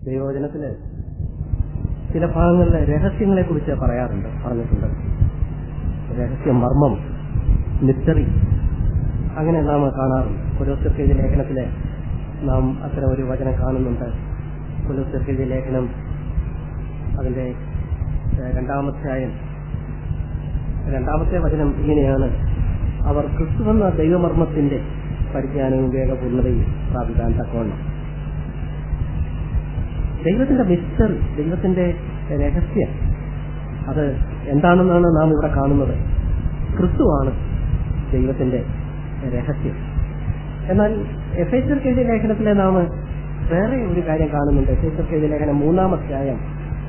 ദൈവവചനത്തില് ചില ഭാഗങ്ങളിലെ രഹസ്യങ്ങളെ കുറിച്ച് പറയാറുണ്ട് പറഞ്ഞിട്ടുണ്ട് രഹസ്യം മർമ്മം മിസ്റ്ററി അങ്ങനെ നാം കാണാറുണ്ട് പുരോസ്തർക്കെഴുതി ലേഖനത്തില് നാം അത്തരം ഒരു വചനം കാണുന്നുണ്ട് പുരോസ്തർക്കെഴുതി ലേഖനം അതിന്റെ ഏഹ്, രണ്ടാമത്തെ ആയം രണ്ടാമത്തെ വചനം ഇങ്ങനെയാണ് അവർ ക്രിസ്തുവെന്ന ദൈവമർമ്മത്തിന്റെ പരിജ്ഞാനവും വേഗപൂർണ്ണതയും സ്ഥാപിക്കാൻ തക്കവണ്ണം ദൈവത്തിന്റെ മിസ്റ്റർ ദൈവത്തിന്റെ രഹസ്യം അത് എന്താണെന്നാണ് നാം ഇവിടെ കാണുന്നത് ക്രിസ്തുവാണ് ദൈവത്തിന്റെ രഹസ്യം എന്നാൽ എഫ് എച്ച് എഴുതിയ ലേഖനത്തിലെ നാം വേറെ ഒരു കാര്യം കാണുന്നുണ്ട് എഫ് എച്ച് എഴുതിയ ലേഖനം മൂന്നാമത്തെ ആയം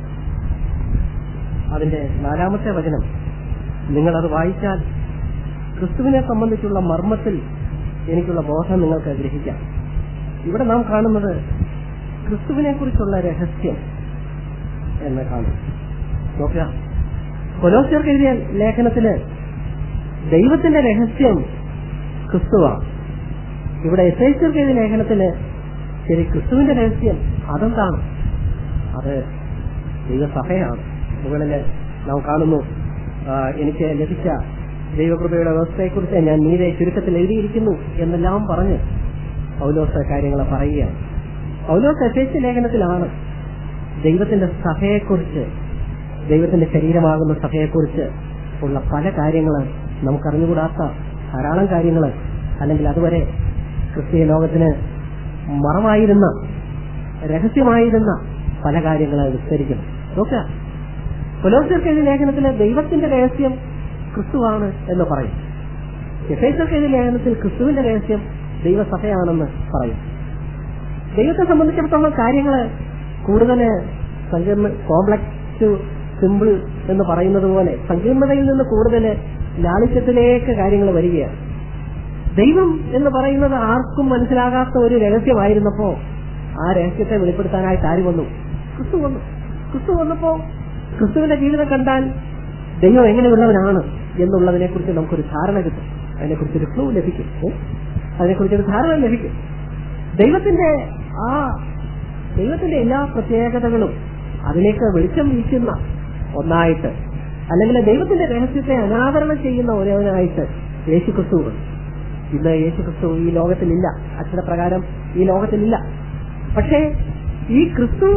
അതിന്റെ നാലാമത്തെ വചനം നിങ്ങളത് വായിച്ചാൽ ക്രിസ്തുവിനെ സംബന്ധിച്ചുള്ള മർമ്മത്തിൽ എനിക്കുള്ള ബോധം നിങ്ങൾക്ക് ഗ്രഹിക്കാം ഇവിടെ നാം കാണുന്നത് ക്രിസ്തുവിനെ കുറിച്ചുള്ള രഹസ്യം എന്ന് കാണും നോക്കുക കൊലോസ്യർക്ക് എഴുതിയ ലേഖനത്തില് ദൈവത്തിന്റെ രഹസ്യം ക്രിസ്തുവാണ് ഇവിടെ എസ് ഐസ്യർക്ക് എഴുതിയ ലേഖനത്തില് ശരി ക്രിസ്തുവിന്റെ രഹസ്യം അതെന്താണ് അത് ദൈവസഭയാണ് മുകളില് നാം കാണുന്നു ആ, എനിക്ക് ലഭിച്ച ദൈവകൃപയുടെ വ്യവസ്ഥയെക്കുറിച്ച് ഞാൻ നീരെ ചുരുക്കത്തിൽ എഴുതിയിരിക്കുന്നു എന്നെല്ലാം പറഞ്ഞ് പൗലോസ് കാര്യങ്ങൾ പറയുകയാണ് പൗലോസ് എഫേസ് ലേഖനത്തിലാണ് ദൈവത്തിന്റെ സഭയെക്കുറിച്ച് ദൈവത്തിന്റെ ശരീരമാകുന്ന സഭയെക്കുറിച്ച് ഉള്ള പല കാര്യങ്ങൾ നമുക്കറിഞ്ഞുകൂടാത്ത ധാരാളം കാര്യങ്ങൾ അല്ലെങ്കിൽ അതുവരെ ക്രിസ്തീയ ലോകത്തിന് മറവായിരുന്ന രഹസ്യമായിരുന്ന പല കാര്യങ്ങൾ വിസ്തരിക്കുന്നു നോക്കുക കൊലോസ്യർക്കെഴുതിയ ലേഖനത്തിലെ ദൈവത്തിന്റെ രഹസ്യം ക്രിസ്തുവാണ് എന്ന് പറയും എഫേസർക്കെഴുതിയ ലേഖനത്തിൽ ക്രിസ്തുവിന്റെ രഹസ്യം ദൈവസഭയാണെന്ന് പറയും ദൈവത്തെ സംബന്ധിച്ചിടത്തോളം കാര്യങ്ങൾ കൂടുതൽ സങ്കീർണ കോംപ്ലക്സ് സിമ്പിൾ എന്ന് പറയുന്നത് പോലെ സങ്കീർണതയിൽ നിന്ന് കൂടുതൽ ലാളിത്യത്തിലേക്ക് കാര്യങ്ങൾ വരികയാണ് ദൈവം എന്ന് പറയുന്നത് ആർക്കും മനസ്സിലാകാത്ത ഒരു രഹസ്യമായിരുന്നപ്പോ ആ രഹസ്യത്തെ വെളിപ്പെടുത്താനായിട്ട് ആര് വന്നു ക്രിസ്തു വന്നു ക്രിസ്തു വന്നപ്പോ ക്രിസ്തുവിന്റെ ജീവിതം കണ്ടാൽ ദൈവം എങ്ങനെയുള്ളവനാണ് എന്നുള്ളതിനെ കുറിച്ച് നമുക്കൊരു ധാരണ കിട്ടും അതിനെക്കുറിച്ചൊരു ക്ലൂ ലഭിക്കും ഏ? അതിനെക്കുറിച്ചൊരു ധാരണ ലഭിക്കും ദൈവത്തിന്റെ ആ ദൈവത്തിന്റെ എല്ലാ പ്രത്യേകതകളും അതിലേക്ക് വെളിച്ചം വീശുന്ന ഒന്നായിട്ട് അല്ലെങ്കിൽ ദൈവത്തിന്റെ രഹസ്യത്തെ അനാവരണം ചെയ്യുന്ന ഒരുവനായിട്ട് യേശു ക്രിസ്തു ഇന്ന് യേശു ക്രിസ്തു ഈ ലോകത്തിലില്ല അക്ഷരപ്രകാരം ഈ ലോകത്തിലില്ല പക്ഷേ ഈ ക്രിസ്തു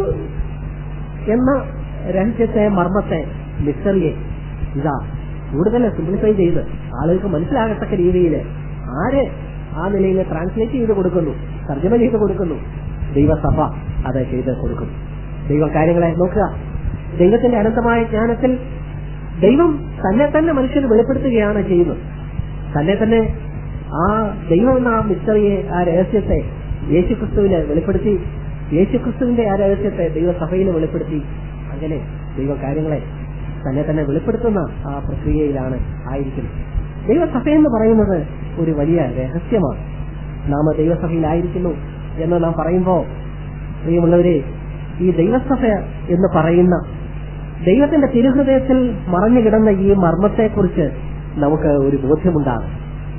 എന്ന രഹസ്യത്തെ മർമ്മത്തെ മിസ്റ്ററിയെ ഇതാ കൂടുതൽ സിംപ്ലിഫൈ ചെയ്ത് ആളുകൾക്ക് മനസ്സിലാകത്തക്ക രീതിയിൽ ആര് ആ നിലയിൽ ട്രാൻസ്ലേറ്റ് ചെയ്ത് കൊടുക്കുന്നു തർജ്ജമ ചെയ്ത് കൊടുക്കുന്നു ദൈവസഭ അത് ചെയ്ത് കൊടുക്കുന്നു ദൈവം കാര്യങ്ങളെ നോക്കുക ദൈവത്തിന്റെ അനന്തമായ ജ്ഞാനത്തിൽ ദൈവം തന്നെ തന്നെ മനുഷ്യന് വെളിപ്പെടുത്തുകയാണ് ചെയ്യുന്നത് തന്നെ തന്നെ ആ ദൈവം എന്ന ആ മിസ്റ്ററിയെ ആ രഹസ്യത്തെ യേശുക്രിസ്തുവിനെ വെളിപ്പെടുത്തി യേശുക്രിസ്തുവിന്റെ ആ രഹസ്യത്തെ ദൈവസഭയിൽ വെളിപ്പെടുത്തി അങ്ങനെ ദൈവ കാര്യങ്ങളെ തന്നെ തന്നെ വെളിപ്പെടുത്തുന്ന ആ പ്രക്രിയയിലാണ് ആയിരിക്കുന്നത് ദൈവസഭ എന്ന് പറയുന്നത് ഒരു വലിയ രഹസ്യമാണ് നാം ദൈവസഭയിലായിരിക്കുന്നു എന്ന് നാം പറയുമ്പോൾ പ്രിയമുള്ളവരെ ഈ ദൈവസഭ എന്ന് പറയുന്ന ദൈവത്തിന്റെ തിരുഹൃദയത്തിൽ മറഞ്ഞു കിടന്ന ഈ മർമ്മത്തെക്കുറിച്ച് നമുക്ക് ഒരു ബോധ്യമുണ്ടാകും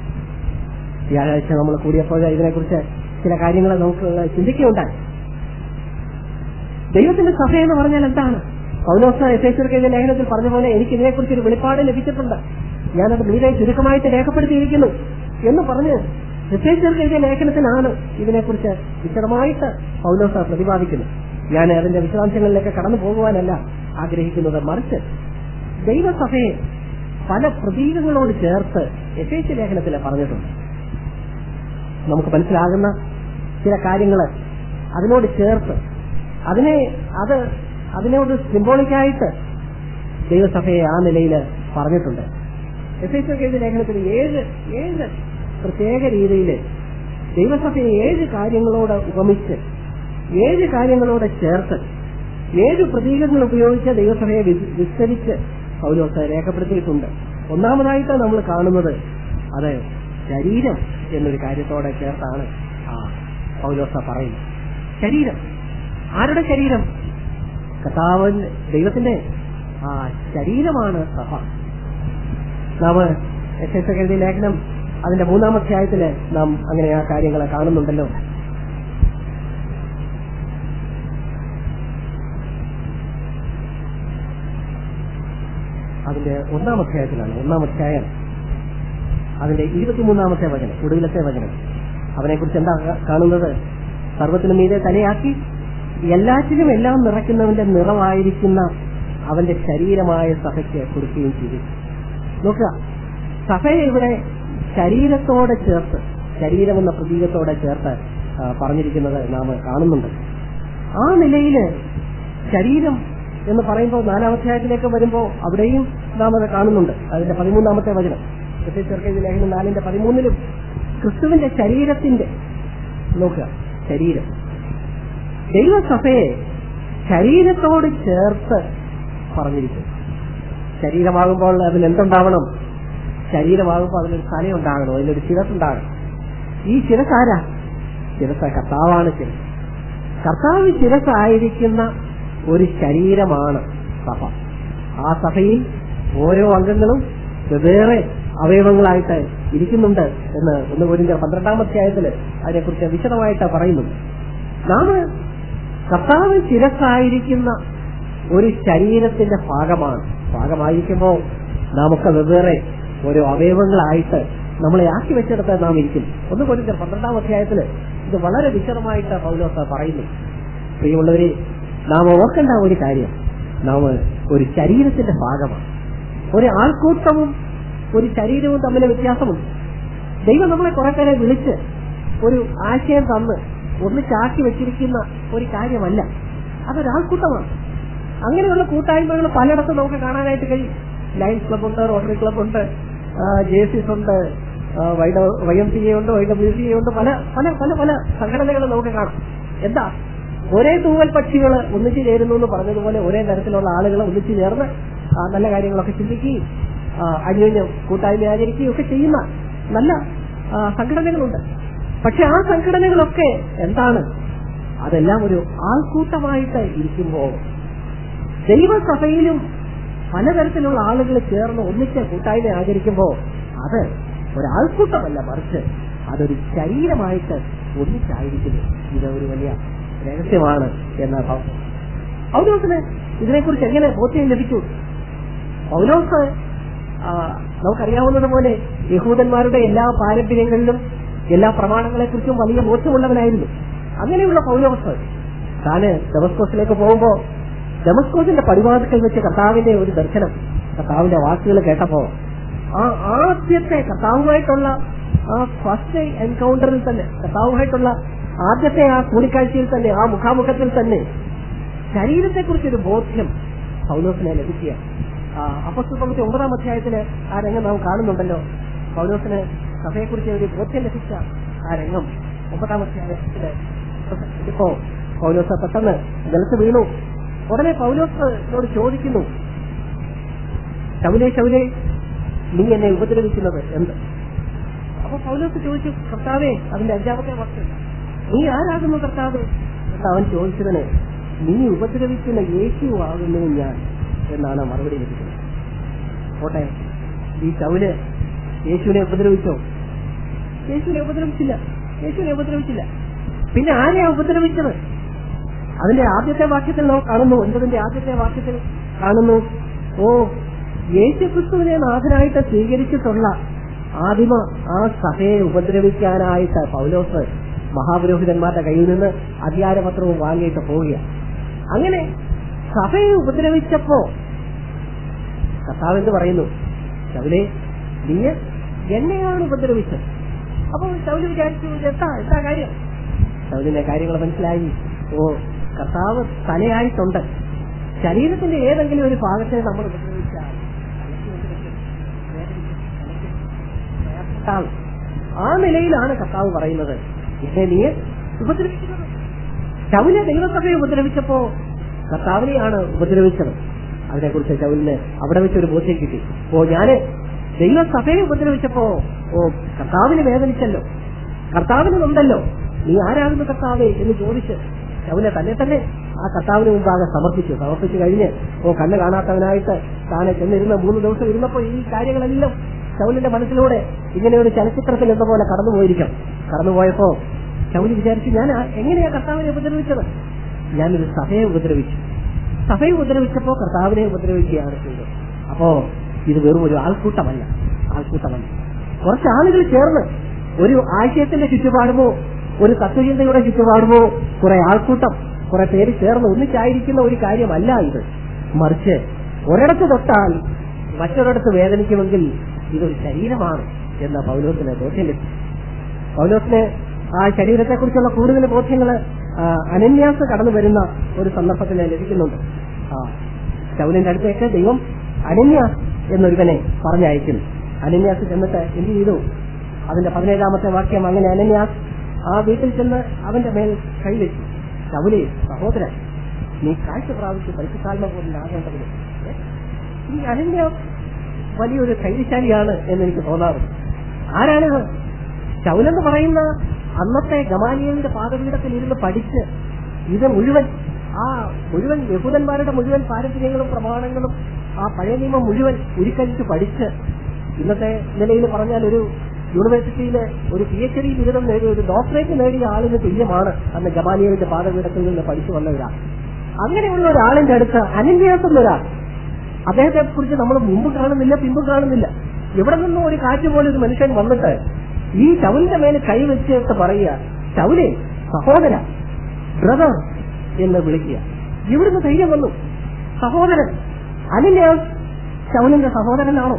വ്യാഴാഴ്ച നമ്മൾ കൂടിയപ്പോൾ ഇതിനെക്കുറിച്ച് ചില കാര്യങ്ങൾ നമുക്ക് ചിന്തിക്കുകയുണ്ടായി ദൈവത്തിന്റെ സഭ എന്ന് പറഞ്ഞാൽ എന്താണ് പൗലോസ് എഫേശ്വർക്ക് ലേഖനത്തിൽ പറഞ്ഞ പോലെ എനിക്ക് ഇതിനെക്കുറിച്ച് ഒരു വെളിപ്പാട് ലഭിച്ചിട്ടുണ്ട് ഞാനത് മീതെ ചുരുക്കമായിട്ട് രേഖപ്പെടുത്തിയിരിക്കുന്നു എന്ന് പറഞ്ഞ് എഫേശ്വർക്ക് എഴുതിയ ലേഖനത്തിലാണ് ഇതിനെക്കുറിച്ച് വിശദമായിട്ട് പൗലോസ് പ്രതിപാദിക്കുന്നത് ഞാൻ അതിന്റെ വിശദാംശങ്ങളിലേക്ക് കടന്നു പോകുവാനല്ല ആഗ്രഹിക്കുന്നത് മറിച്ച് ദൈവസഭയെ പല പ്രതീകങ്ങളോട് ചേർത്ത് എഫേശ്യ ലേഖനത്തിൽ പറഞ്ഞിട്ടുണ്ട് നമുക്ക് മനസ്സിലാകുന്ന ചില കാര്യങ്ങൾ അതിനോട് ചേർത്ത് അതിനെ അത് അതിനോട് സിംബോളിക്കായിട്ട് ദൈവസഭയെ ആ നിലയിൽ പറഞ്ഞിട്ടുണ്ട് എഫ് എസ് എഴുതിയ ലേഖനത്തിൽ ഏഴ് ഏഴ് പ്രത്യേക രീതിയിൽ ദൈവസഭയെ ഏഴ് കാര്യങ്ങളോട് ഉപമിച്ച് ഏഴ് കാര്യങ്ങളോട് ചേർത്ത് ഏഴ് പ്രതീകങ്ങൾ ഉപയോഗിച്ച് ദൈവസഭയെ വിസ്- വിസ്തരിച്ച് പൗലോസ് രേഖപ്പെടുത്തിയിട്ടുണ്ട് ഒന്നാമതായിട്ട് നമ്മൾ കാണുന്നത് അത് ശരീരം എന്നൊരു കാര്യത്തോടെ ചേർത്താണ് ആ പൗലോസ പറയുന്നത് ശരീരം ആരുടെ ശരീരം കർത്താവിന്റെ ദൈവത്തിന്റെ ആ ശരീരമാണ് സഭ നാം എസ് എസ് എഴുതിയ ലേഖനം അതിന്റെ മൂന്നാം അധ്യായത്തില് നാം അങ്ങനെ ആ കാര്യങ്ങളെ കാണുന്നുണ്ടല്ലോ അതിന്റെ ഒന്നാം അധ്യായത്തിലാണ് ഒന്നാം അധ്യായം അതിന്റെ ഇരുപത്തിമൂന്നാമത്തെ വചനം ഒടുവിലത്തെ വചനം അവനെക്കുറിച്ച് എന്താ കാണുന്നത് സർവത്തിനും മീതെ തലയാക്കി എല്ലാറ്റിനും എല്ലാം നിറയ്ക്കുന്നവന്റെ നിറമായിരിക്കുന്ന അവന്റെ ശരീരമായ സഭയ്ക്ക് കൊടുക്കുകയും ചെയ്തു നോക്കുക സഭയെ ഇവിടെ ശരീരത്തോടെ ചേർത്ത് ശരീരം എന്ന പ്രതീകത്തോടെ ചേർത്ത് ആ, പറഞ്ഞിരിക്കുന്നത് നാം കാണുന്നുണ്ട് ആ നിലയില് ശരീരം എന്ന് പറയുമ്പോൾ നാലാമധ്യായത്തിലേക്ക് വരുമ്പോൾ അവിടെയും നാം അത് കാണുന്നുണ്ട് അതിന്റെ പതിമൂന്നാമത്തെ വചനം ചെറുക്കൻ ലേഖനം നാലിന്റെ പതിമൂന്നിലും ക്രിസ്തുവിന്റെ ശരീരത്തിന്റെ നോക്കുക ശരീരം ദൈവസഭയെ ശരീരത്തോട് ചേർത്ത് പറഞ്ഞിരിക്കും ശരീരമാകുമ്പോൾ അതിൽ എന്തുണ്ടാവണം ശരീരമാകുമ്പോൾ അതിലൊരു തലയുണ്ടാകണം അതിലൊരു ശിരസുണ്ടാകണം ഈ ശിരസാരാ ശിരസ കർത്താവാണ് ശിരസ് കർത്താവ് ശിരസായിരിക്കുന്ന ഒരു ശരീരമാണ് സഭ ആ സഭയിൽ ഓരോ അംഗങ്ങളും വെവ്വേറെ അവയവങ്ങളായിട്ട് ഇരിക്കുന്നുണ്ട് എന്ന് ഒന്ന് പോലും പന്ത്രണ്ടാം അധ്യായത്തില് അതിനെക്കുറിച്ച് വിശദമായിട്ട് പറയുന്നുണ്ട് നാം കർത്താവ് ശിരസായിരിക്കുന്ന ഒരു ശരീരത്തിന്റെ ഭാഗമാണ് ഭാഗമായിരിക്കുമ്പോൾ നമുക്ക് വെവ്വേറെ ഓരോ അവയവങ്ങളായിട്ട് നമ്മളെ ആക്കി വെച്ചെടുത്ത് നാം ഇരിക്കും ഒന്ന് പോലും പന്ത്രണ്ടാം അധ്യായത്തില് ഇത് വളരെ വിശദമായിട്ട് പൗലോസ് പറയുന്നു പ്രിയമുള്ളവരെ നാം ഓർക്കേണ്ട ഒരു കാര്യം നാം ഒരു ശരീരത്തിന്റെ ഭാഗമാണ് ഒരു ആൾക്കൂട്ടവും ഒരു ശരീരവും തമ്മിലെ വ്യത്യാസമുണ്ട് ദൈവം നമ്മളെ കുറെ പേരെ വിളിച്ച് ഒരു ആശയം തന്ന് ഒന്നിച്ചാക്കി വെച്ചിരിക്കുന്ന ഒരു കാര്യമല്ല അതൊരാൾക്കൂട്ടമാണ് അങ്ങനെയുള്ള കൂട്ടായ്മകൾ പലയിടത്തും നമുക്ക് കാണാനായിട്ട് കഴിയും ലയൻസ് ക്ലബ് ഉണ്ട് റോട്ടറി ക്ലബ് ഉണ്ട് ജെ സിസ് ഉണ്ട് വൈ എം സി എ ഉണ്ട് വൈ ഡബ്ല്യു സി എ ഉണ്ട് പല പല പല പല സംഘടനകൾ നമുക്ക് കാണാം എന്താ ഒരേ തൂവൽ പക്ഷികൾ ഒന്നിച്ചു ചേരുന്നു എന്ന് പറഞ്ഞതുപോലെ ഒരേ തരത്തിലുള്ള ആളുകൾ ഒന്നിച്ചു ചേർന്ന് ആ, നല്ല കാര്യങ്ങളൊക്കെ ചിന്തിക്കുകയും ആ, അന്യോന്യം കൂട്ടായ്മ ആചരിക്കുകയും ഒക്കെ ചെയ്യുന്ന നല്ല ആ, സംഘടനകളുണ്ട് പക്ഷെ ആ സംഘടനകളൊക്കെ എന്താണ് അതെല്ലാം ഒരു ആൾക്കൂട്ടമായിട്ട് ഇരിക്കുമ്പോൾ ദൈവസഭയിലും പലതരത്തിലുള്ള ആളുകൾ ചേർന്ന് ഒന്നിച്ച് കൂട്ടായ്മ ആചരിക്കുമ്പോൾ അത് ഒരാൾക്കൂട്ടമല്ല മറിച്ച് അതൊരു ശരീരമായിട്ട് ഒന്നിച്ചായിരിക്കുന്നു ഇത് ഒരു വലിയ രഹസ്യമാണ് എന്ന പൗലോസിന് ഇതിനെക്കുറിച്ച് എങ്ങനെ ബോധ്യം ലഭിച്ചു പൗലോസ് ആ, നമുക്കറിയാവുന്നതുപോലെ യഹൂദന്മാരുടെ എല്ലാ പാരമ്പര്യങ്ങളിലും എല്ലാ പ്രമാണങ്ങളെക്കുറിച്ചും വലിയ ബോധ്യമുള്ളവനായിരുന്നു അങ്ങനെയുള്ള പൗലോസ് താന് ഡെമസ്കോസിലേക്ക് പോകുമ്പോ ഡെമസ്കോസിന്റെ പടിവാതിക്കൽ വെച്ച് കർത്താവിന്റെ ഒരു ദർശനം കർത്താവിന്റെ വാക്കുകൾ കേട്ടപ്പോ ആ ആദ്യത്തെ കർത്താവുമായിട്ടുള്ള ആ ഫസ്റ്റ് എൻകൗണ്ടറിൽ തന്നെ കർത്താവുമായിട്ടുള്ള ആദ്യത്തെ ആ കൂടിക്കാഴ്ചയിൽ തന്നെ ആ മുഖാമുഖത്തിൽ തന്നെ ശരീരത്തെക്കുറിച്ചൊരു ബോധ്യം പൗലോസിനെ ലഭിക്കുക അപ്പസ്തുപ്രവൃത്തി ഒമ്പതാം അധ്യായത്തില് ആ രംഗം നാം കാണുന്നുണ്ടല്ലോ പൗലോസിന് സഭയെക്കുറിച്ച് ഒരു ബോധ്യം ലഭിച്ച ആ രംഗം ഒമ്പതാം അധ്യായത്തില് ഇപ്പോ പൗലോസ് പെട്ടെന്ന് നിലത്ത് വീണു ഉടനെ പൗലോസിനോട് ചോദിക്കുന്നു ശൗലേ ശൗലേ നീ എന്നെ ഉപദ്രവിക്കുന്നത് എന്ത് അപ്പൊ പൗലോസ് ചോദിച്ചു കർത്താവേ അതിന്റെ അഞ്ചാമത്തെ വാക്ക് നീ ആരാകുന്നു കർത്താവ് എന്ന് അവൻ ചോദിച്ചതിന് നീ ഉപദ്രവിക്കുന്ന യേശു ആകുന്നു ഞാൻ എന്നാണ് മറുപടി ലഭിക്കുന്നത് പോട്ടെ ഈ ശൗല് യേശുവിനെ ഉപദ്രവിച്ചോ യേശുവിനെ ഉപദ്രവിച്ചില്ല യേശുവിനെ ഉപദ്രവിച്ചില്ല പിന്നെ ആരെയാ ഉപദ്രവിച്ചത് അതിന്റെ ആദ്യത്തെ വാക്യത്തിൽ നാം കാണുന്നു ഒൻപതിന്റെ ആദ്യത്തെ വാക്യത്തിൽ കാണുന്നു ഓ യേശു ക്രിസ്തുവിനെ നാഥനായിട്ട് സ്വീകരിച്ചിട്ടുള്ള ആദിമ ആ സഭയെ ഉപദ്രവിക്കാനായിട്ട് പൗലോസ് മഹാപുരോഹിതന്മാരുടെ കയ്യിൽ നിന്ന് അധികാരപത്രവും വാങ്ങിയിട്ട് പോവുകയാണ് അങ്ങനെ സഭയെ ഉപദ്രവിച്ചപ്പോ കർത്താവ് എന്ത് പറയുന്നു ശൗലെ നീ എന്നെയാണ് ഉപദ്രവിച്ചത് അപ്പൊ ശൗല് വിചാരിച്ചു "ഇത് എന്താ എന്താ കാര്യം ശൗലിന്റെ കാര്യങ്ങൾ മനസ്സിലായി ഓ കർത്താവ് തലയായിട്ടുണ്ട് ശരീരത്തിന്റെ ഏതെങ്കിലും ഒരു ഭാഗത്തെ നമ്മൾ ഉപദ്രവിച്ചാൽ വേദനിക്കും, ആ നിലയിലാണ് കർത്താവ് പറയുന്നത് എന്നെ നീ ഉപദ്രവിക്കുന്നത് ശൗലിനെ ദൈവസഭയെ ഉപദ്രവിച്ചപ്പോ കർത്താവിനെയാണ് ഉപദ്രവിച്ചത് അതിനെക്കുറിച്ച് ശൗലിന് അവിടെ വെച്ചൊരു ബോധ്യം കിട്ടി ഓ ഞാന് ദൈവസഭയെ ഉപദ്രവിച്ചപ്പോ ഓ കർത്താവിന് വേദനിച്ചല്ലോ കർത്താവിന് നൊന്തല്ലോ നീ ആരാകുന്നു കർത്താവേ എന്ന് ചോദിച്ച് ശൗലെ തന്നെ തന്നെ ആ കർത്താവിന് മുമ്പാകെ സമർപ്പിച്ചു സമർപ്പിച്ചു കഴിഞ്ഞ് ഓ കണ്ണ് കാണാത്തവനായിട്ട് താനെ ചെന്നിരുന്ന മൂന്ന് ദിവസം ഇരുന്നപ്പോ ഈ കാര്യങ്ങളെല്ലാം ശൗലിന്റെ മനസ്സിലൂടെ ഇങ്ങനെ ഒരു ചലച്ചിത്രത്തിൽ എന്ന പോലെ കടന്നുപോയിരിക്കാം കടന്നുപോയപ്പോ ശൗലി വിചാരിച്ചു ഞാൻ ആ- എങ്ങനെയാ കർത്താവിനെ ഉപദ്രവിച്ചത് ഞാനൊരു സഭയെ ഉപദ്രവിച്ചു സഭയെ ഉപദ്രവിച്ചപ്പോ കർത്താവിനെ ഉപദ്രവിക്കുകയാണ് ചെയ്തത് അപ്പോ ഇത് വെറും ഒരു ആൾക്കൂട്ടമല്ല ആൾക്കൂട്ടമല്ല കുറച്ച് ആളുകൾ ചേർന്ന് ഒരു ആശയത്തിന്റെ ചുറ്റുപാടുമോ ഒരു തത്വചിന്തയുടെ ചുറ്റുപാടുമോ കുറെ ആൾക്കൂട്ടം കുറെ പേര് ചേർന്ന് ഒന്നിച്ചായിരിക്കുന്ന ഒരു കാര്യമല്ല ഇത് മറിച്ച് ഒരിടത്ത് തൊട്ടാൽ മറ്റൊരിടത്ത് വേദനിക്കുമെങ്കിൽ ഇതൊരു ശരീരമാണ് എന്ന പൗലോസിന് ബോധ്യം ലഭിച്ചു പൗലോസിന് ആ ശരീരത്തെക്കുറിച്ചുള്ള കൂടുതൽ ബോധ്യങ്ങൾ അനന്യാസ് കടന്നു വരുന്ന ഒരു സന്ദർഭത്തിൽ ലഭിക്കുന്നുണ്ട് ആ ശൗലിന്റെ അടുത്തേക്ക് ദൈവം അനന്യാസ് എന്നൊരുവനെ പറഞ്ഞയക്കുന്നു അനന്യാസ് ചെന്നിട്ട് എന്ത് ചെയ്തു അതിന്റെ പതിനേഴാമത്തെ വാക്യം അങ്ങനെ അനന്യാസ് ആ വീട്ടിൽ ചെന്ന് അവന്റെ മേൽ കൈവച്ചു ശൗലേ സഹോദരൻ നീ കാഴ്ച പ്രാപിച്ച് പരിശുദ്ധാത്മ പോലും ആകേണ്ടതിന് ഏ? ഈ അനന്യാസ് വലിയൊരു ധൈര്യശാലിയാണ് എന്ന് എനിക്ക് തോന്നാറുണ്ട് ആരാണിത് ശൗലെന്ന് പറയുന്ന അന്നത്തെ ഗമാലിയന്റെ പാദപീഠത്തിൽ ഇരുന്ന് പഠിച്ച് ഇത് മുഴുവൻ ആ മുഴുവൻ യഹൂദന്മാരുടെ മുഴുവൻ പാരമ്പര്യങ്ങളും പ്രമാണങ്ങളും ആ പഴയ നിയമം മുഴുവൻ ഉരുക്കഴിച്ച് പഠിച്ച് ഇന്നത്തെ നിലയിൽ പറഞ്ഞാൽ ഒരു യൂണിവേഴ്സിറ്റിയിലെ ഒരു പി എച്ച് ഡി ബിരുദം നേടിയ ഒരു ഡോക്ടറേറ്റ് നേടിയ ആളിന് തുല്യമാണ് അന്ന് ഗമാലിയന്റെ പാദപീഠത്തിൽ നിന്ന് പഠിച്ചു വന്ന ഒരാൾ അങ്ങനെയുള്ള ഒരാളിന്റെ അടുത്ത് അനന്യാസം ഒരാൾ അദ്ദേഹത്തെ കുറിച്ച് നമ്മൾ മുമ്പ് കാണുന്നില്ല പിമ്പ് കാണുന്നില്ല എവിടെ നിന്നും ഒരു കാറ്റ് പോലെ ഒരു മനുഷ്യൻ വന്നിട്ട് ഈ ശവലിന്റെ മേലെ കൈവച്ചിട്ട് പറയുക ശൗലെ സഹോദര ബ്രദർ എന്ന് വിളിക്കുക ഇവിടുന്ന് ധൈര്യം വന്നു സഹോദരൻ അതിന്റെ ശൗലിന്റെ സഹോദരനാണോ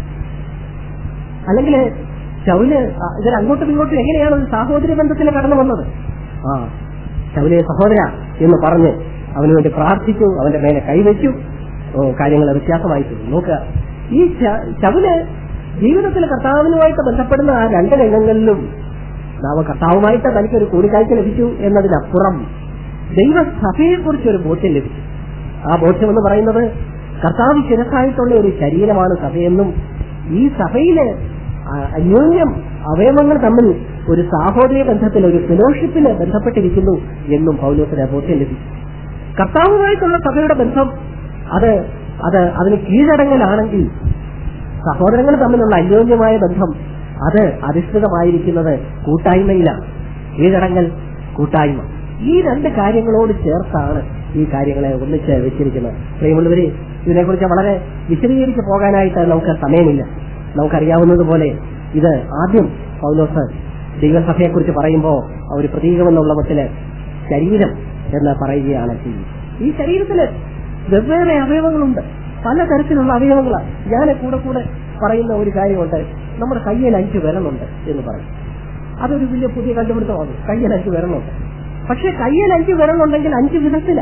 അല്ലെങ്കിൽ ശൗല് ഇതിൽ അങ്ങോട്ടും ഇങ്ങോട്ടും എങ്ങനെയാണ് ഒരു സാഹോദര്യ ബന്ധത്തിൽ കടന്നു വന്നത് ആ ശൗലെ സഹോദര എന്ന് പറഞ്ഞ് അവന് വേണ്ടി പ്രാർത്ഥിച്ചു അവന്റെ മേലെ കൈവച്ചു ഓ കാര്യങ്ങൾ വ്യത്യാസമായി തീർന്നു. നോക്കുക ഈ ശ- ശൗല് ജീവിതത്തിൽ കർത്താവിനുമായിട്ട് ബന്ധപ്പെടുന്ന ആ രണ്ട് രംഗങ്ങളിലും നാം കർത്താവുമായിട്ട് തനിക്കൊരു കൂടിക്കാഴ്ച ലഭിച്ചു എന്നതിനപ്പുറം ദൈവസഭയെക്കുറിച്ച് ഒരു ബോധ്യം ലഭിച്ചു ആ ബോധ്യം എന്ന് പറയുന്നത് കർത്താവ് ശിരസായിട്ടുള്ള ഒരു ശരീരമാണ് സഭയെന്നും ഈ സഭയില് ആ അന്യോന്യം അവയവങ്ങൾ തമ്മിൽ ഒരു സാഹോദര്യ ബന്ധത്തിൽ ഒരു ഫെലോഷിപ്പിന് ബന്ധപ്പെട്ടിരിക്കുന്നു എന്നും പൗലോസിന് ബോധ്യം ലഭിച്ചു കർത്താവുമായിട്ടുള്ള സഭയുടെ ബന്ധം അത് അത് അതിന് കീഴടങ്ങലാണെങ്കിൽ സഹോദരങ്ങൾ തമ്മിലുള്ള അന്യോന്യമായ ബന്ധം അത് അധിഷ്ഠിതമായിരിക്കുന്നത് കൂട്ടായ്മയിലാണ് കീഴടങ്ങൽ കൂട്ടായ്മ ഈ രണ്ട് കാര്യങ്ങളോട് ചേർത്താണ് ഈ കാര്യങ്ങളെ ഒന്നിച്ച് വെച്ചിരിക്കുന്നത് പ്രിയമുള്ളവരെ ഇതിനെക്കുറിച്ച് വളരെ വിശദീകരിച്ച് പോകാനായിട്ട് നമുക്ക് സമയമില്ല നമുക്കറിയാവുന്നതുപോലെ ഇത് ആദ്യം പൗലോസ് ദൈവസഭയെക്കുറിച്ച് പറയുമ്പോൾ ഒരു പ്രതീകമെന്നുള്ള മട്ടില് ശരീരം എന്ന് പറയുകയാണ് ചെയ്യുന്നത് ഈ ശരീരത്തില് വെവ്വേറെ അവയവങ്ങളുണ്ട് പല തരത്തിലുള്ള അവയവങ്ങളാണ് ഞാൻ കൂടെ കൂടെ പറയുന്ന ഒരു കാര്യമുണ്ട് നമ്മുടെ കയ്യിൽ അഞ്ച് വിരലുണ്ട് എന്ന് പറയും അതൊരു വലിയ പുതിയ കണ്ടുപിടുത്തമാണ് കയ്യിൽ അഞ്ച് വിരലുണ്ട് പക്ഷെ കയ്യിൽ അഞ്ച് വിരലുണ്ടെങ്കിൽ അഞ്ച് വിധത്തില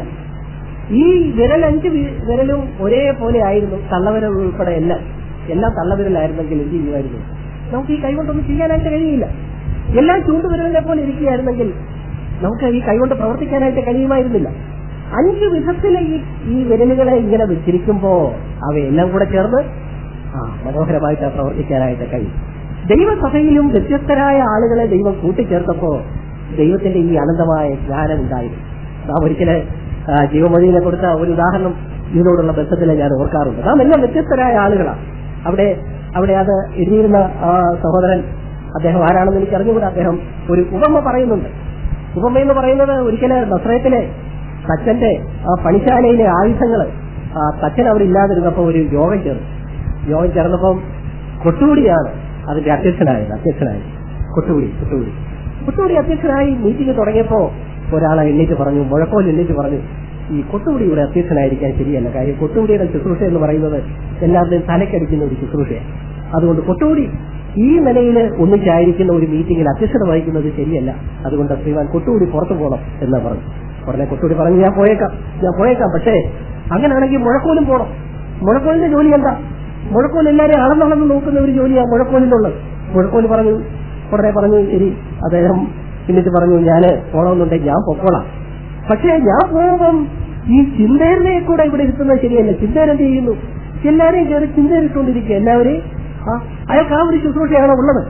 ഈ വിരൽ അഞ്ച് വി- വിരലും ഒരേപോലെ ആയിരുന്നു തള്ളവിരൽ ഉൾപ്പെടെ എല്ലാം എല്ലാം തള്ളവിരലായിരുന്നെങ്കിൽ എന്ത് ചെയ്യുമായിരുന്നു നമുക്ക് ഈ കൈ കൊണ്ടൊന്നും ചെയ്യാനായിട്ട് കഴിയില്ല എല്ലാം ചൂണ്ടുവിരലിനെ പോലെ ഇരിക്കുകയായിരുന്നെങ്കിൽ നമുക്ക് ഈ കൈകൊണ്ട് പ്രവർത്തിക്കാനായിട്ട് കഴിയുമായിരുന്നില്ല അഞ്ച് വിധത്തിലെ ഈ ഈ വിരലുകളെ ഇങ്ങനെ വെച്ചിരിക്കുമ്പോ അവയെല്ലാം കൂടെ ചേർന്ന് ആ മനോഹരമായിട്ട് പ്രവർത്തിക്കാനായിട്ട് കഴിയും ദൈവസഭയിലും വ്യത്യസ്തരായ ആളുകളെ ദൈവം കൂട്ടിച്ചേർത്തപ്പോ ദൈവത്തിന്റെ ഈ അനന്തമായ ജ്ഞാനം ഉണ്ടായിരുന്നു നാം ഒരിക്കല് ആ, ജീവമൊഴിയിലെ കൊടുത്ത ഒരു ഉദാഹരണം ഇതിനോടുള്ള ബന്ധത്തിൽ ഞാൻ ഓർക്കാറുണ്ട് നാം എല്ലാം വ്യത്യസ്തരായ ആളുകളാണ് അവിടെ അവിടെ അത് എഴുതിയിരുന്ന ആ സഹോദരൻ അദ്ദേഹം ആരാണെന്ന് എനിക്ക് അറിഞ്ഞുകൂടാ അദ്ദേഹം ഒരു ഉപമ പറയുന്നുണ്ട് ഉപമ എന്ന് പറയുന്നത് ഒരിക്കല് നസ്രയത്തിലെ തച്ചന്റെ ആ പണിശാലയിലെ ആയുധങ്ങൾ ആ തച്ചൻ അവിടെ ഇല്ലാതിരുന്നപ്പോ ഒരു യോഗം ചേർന്നു യോഗം ചേർന്നപ്പം കൊട്ടുകൂടിയാണ് അതിന്റെ അധ്യക്ഷനായത് അധ്യക്ഷനായത് കൊട്ടുകൂടി കൊട്ടുകൂടി കൊട്ടുകൂടി അധ്യക്ഷനായി മീറ്റിംഗ് തുടങ്ങിയപ്പോ ഒരാളെ എണ്ണീറ്റ് പറഞ്ഞു മുഴക്കോൽ എണ്ണീറ്റ് പറഞ്ഞു ഈ കൊട്ടുകൂടിയുടെ അധ്യക്ഷനായിരിക്കാൻ ശരിയല്ല കാര്യം കൊട്ടുകൂടിയുടെ ശുശ്രൂഷ എന്ന് പറയുന്നത് എല്ലാവരുടെയും തലക്കടിക്കുന്ന ഒരു ശുശ്രൂഷയാണ് അതുകൊണ്ട് കൊട്ടുകൂടി ഈ നിലയിൽ ഒന്നിച്ചായിരിക്കുന്ന ഒരു മീറ്റിംഗിൽ അധ്യക്ഷത വഹിക്കുന്നത് ശരിയല്ല അതുകൊണ്ട് ശ്രീമാൻ കൊട്ടുകൂടി പുറത്തു പോകണം എന്ന് പറഞ്ഞു ഉടനെ കൊട്ടുകൂടി പറഞ്ഞു ഞാൻ പോയേക്കാം ഞാൻ പോയേക്കാം പക്ഷേ അങ്ങനെയാണെങ്കിൽ മുഴക്കോലും പോകണം മുഴക്കോലിന്റെ ജോലി എന്താ മുഴക്കോൽ എല്ലാവരെയും അളന്നളന്ന് നോക്കുന്ന ഒരു ജോലിയാണ് മുഴക്കോലിനുള്ളത് മുഴക്കോൽ പറഞ്ഞു ഉടനെ പറഞ്ഞു ശരി അദ്ദേഹം എന്നിട്ട് പറഞ്ഞു ഞാൻ പോണമെന്നുണ്ടെങ്കിൽ ഞാൻ പൊക്കോളാം പക്ഷേ ഞാൻ പോകുമ്പം ഈ ചിന്തേരനെ കൂടെ ഇവിടെ ഇരുത്തുന്നത് ശരിയല്ല ചിന്തേരൻ എന്ത് ചെയ്യുന്നു എല്ലാവരെയും കയറി ചിന്തയിലിട്ടുകൊണ്ടിരിക്കുക എല്ലാവരെയും ആ അയാൾക്ക് ആ ഒരു ശുശ്രൂഷയാണ് ഉള്ളത്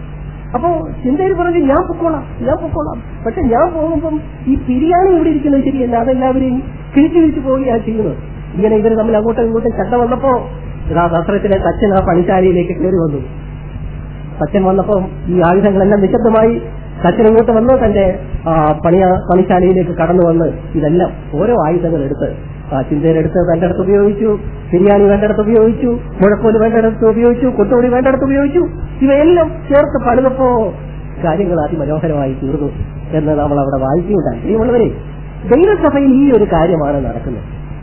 അപ്പോ ചിന്തയിൽ പറഞ്ഞു ഞാൻ പൊക്കോളാം ഞാൻ പൊക്കോളാം പക്ഷെ ഞാൻ പോകുമ്പം ഈ പിരിയാണി ഇവിടെ ഇരിക്കുന്നത് ശരിയല്ല അതെല്ലാവരെയും കിഴിച്ചു കിഴിച്ചു പോവുകയാണ് ചെയ്യുന്നത് ഇങ്ങനെ ഇവർ തമ്മിൽ അങ്ങോട്ടും ഇങ്ങോട്ടും ചണ്ട വന്നപ്പോ ഇതാ നസ്രത്തിലെ തച്ചൻ ആ പണിശാലയിലേക്ക് കയറി വന്നു തച്ചൻ വന്നപ്പോൾ ഈ ആയുധങ്ങളെല്ലാം നിശബ്ദമായി തച്ചൻ ഇങ്ങോട്ട് വന്ന് തന്റെ ആ, പണിയ പണിശാലയിലേക്ക് കടന്നു വന്ന് ഇതെല്ലാം ഓരോ ആയുധങ്ങൾ എടുത്ത് ആ ചിന്തയിലെടുത്ത് വേണ്ടടുത്ത് ഉപയോഗിച്ചു ബിരിയാണി വേണ്ടടുത്ത് ഉപയോഗിച്ചു മുഴക്കോല് വേണ്ടടുത്ത് ഉപയോഗിച്ചു കൊട്ടുപൊടി വേണ്ടടുത്ത് ഉപയോഗിച്ചു ഇവയെല്ലാം ചേർത്ത് പണിതപ്പോ കാര്യങ്ങൾ അതിമനോഹരമായി തീർന്നു എന്ന് നമ്മൾ അവിടെ വായിക്കുകയുണ്ടായി പ്രിയമുള്ളവരെ ദൈവസഭയിൽ ഈ ഒരു കാര്യമാണ് നടക്കുന്നത്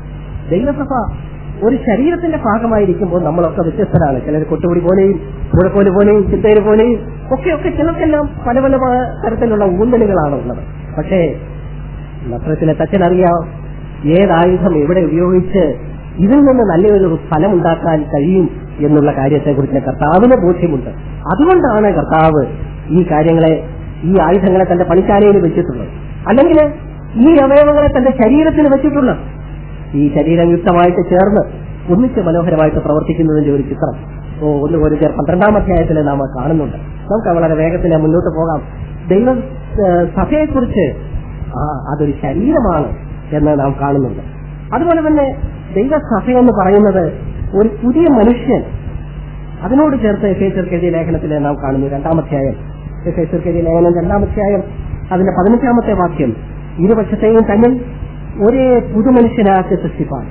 ദൈവസഭ ഒരു ശരീരത്തിന്റെ ഭാഗമായിരിക്കുമ്പോൾ നമ്മളൊക്കെ വ്യത്യസ്തരാണ് ചിലർ കൊട്ടുപൊടി പോലെയും മുഴക്കോല് പോലെയും ചിന്തയിൽ പോലെയും ഒക്കെ ഒക്കെ ചിലർക്കെല്ലാം പല പല പ- തരത്തിലുള്ള ഊന്നലുകളാണ് ഉള്ളത് പക്ഷേ നത്രത്തിലെ തച്ചനറിയാം ഏതായുധം എവിടെ ഉപയോഗിച്ച് ഇതിൽ നിന്ന് നല്ലൊരു ഫലം ഉണ്ടാക്കാൻ കഴിയും എന്നുള്ള കാര്യത്തെക്കുറിച്ച് കർത്താവിന് ബോധ്യമുണ്ട് അതുകൊണ്ടാണ് കർത്താവ് ഈ കാര്യങ്ങളെ ഈ ആയുധങ്ങളെ തന്റെ പണിശാലയിൽ വെച്ചിട്ടുള്ളത് അല്ലെങ്കിൽ ഈ അവയവങ്ങളെ തന്റെ ശരീരത്തിൽ വെച്ചിട്ടുള്ളത് ഈ ശരീരം യുക്തമായിട്ട് ചേർന്ന് ഒന്നിച്ച് മനോഹരമായിട്ട് പ്രവർത്തിക്കുന്നതിന്റെ ഒരു ചിത്രം ഓ ഒന്ന് ഒരു പന്ത്രണ്ടാം അധ്യായത്തിൽ നാം കാണുന്നുണ്ട് നമുക്ക് വളരെ വേഗത്തിൽ മുന്നോട്ട് പോകാം ദൈവ ഏഹ്, സഭയെക്കുറിച്ച് ആ അതൊരു ശരീരമാണ് എന്ന് നാം കാണുന്നുണ്ട് അതുപോലെ തന്നെ ദൈവസഭ എന്ന് പറയുന്നത് ഒരു പുതിയ മനുഷ്യൻ അതിനോട് ചേർത്ത് എഫേസർക്കെതിരെ ലേഖനത്തിൽ നാം കാണുന്നു രണ്ടാമധ്യായം എഫേസർക്കെതിരെ ലേഖനം രണ്ടാമധ്യായം അതിന്റെ പതിനഞ്ചാമത്തെ വാക്യം ഇരുപക്ഷത്തെയും തന്നിൽ ഒരേ പുതുമനുഷ്യനാക്കി സൃഷ്ടിപ്പാണ്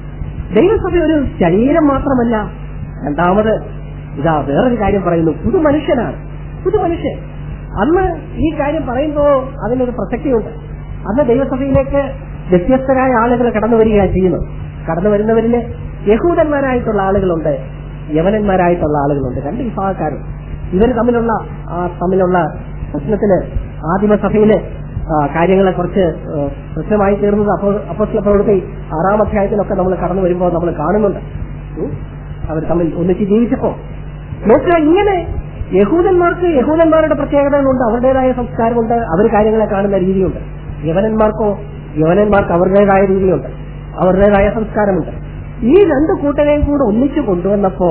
ദൈവസഭ ഒരു ശരീരം മാത്രമല്ല രണ്ടാമത് ഇതാ വേറൊരു കാര്യം പറയുന്നു പുതുമനുഷ്യനാണ് പുതുമനുഷ്യൻ അന്ന് ഈ കാര്യം പറയുമ്പോൾ അതിനൊരു പ്രസക്തിയുണ്ട് അന്ന് ദൈവസഭയിലേക്ക് വ്യത്യസ്തരായ ആളുകൾ കടന്നു വരികയാണ് ചെയ്യുന്നത് കടന്നു വരുന്നവരില് യഹൂദന്മാരായിട്ടുള്ള ആളുകളുണ്ട് യവനന്മാരായിട്ടുള്ള ആളുകളുണ്ട് രണ്ട് വിഭാഗക്കാരും ഇവർ തമ്മിലുള്ള ആ തമ്മിലുള്ള പ്രശ്നത്തിന് ആദിമസഭയില് ആ, കാര്യങ്ങളെ കുറിച്ച് ആ, പ്രശ്നമായി തീർന്നത് അപ്പോൾ അപ്പോസ്തല പ്രവൃത്തി ആറാം അധ്യായത്തിലൊക്കെ നമ്മൾ കടന്നു വരുമ്പോൾ നമ്മൾ കാണുന്നുണ്ട് ഉം. അവർ തമ്മിൽ ഒന്നിച്ച് ജീവിച്ചപ്പോ നോക്കുക ഇങ്ങനെ യഹൂദന്മാർക്ക് യഹൂദന്മാരുടെ പ്രത്യേകതകളുണ്ട് അവരുടേതായ സംസ്കാരമുണ്ട് അവർ കാര്യങ്ങളെ കാണുന്ന രീതിയുണ്ട് യവനന്മാർക്കോ യവനന്മാർക്ക് അവരുടേതായ രീതിയുണ്ട് അവരുടേതായ സംസ്കാരമുണ്ട് ഈ രണ്ട് കൂട്ടരെയും കൂടെ ഒന്നിച്ചു കൊണ്ടുവന്നപ്പോ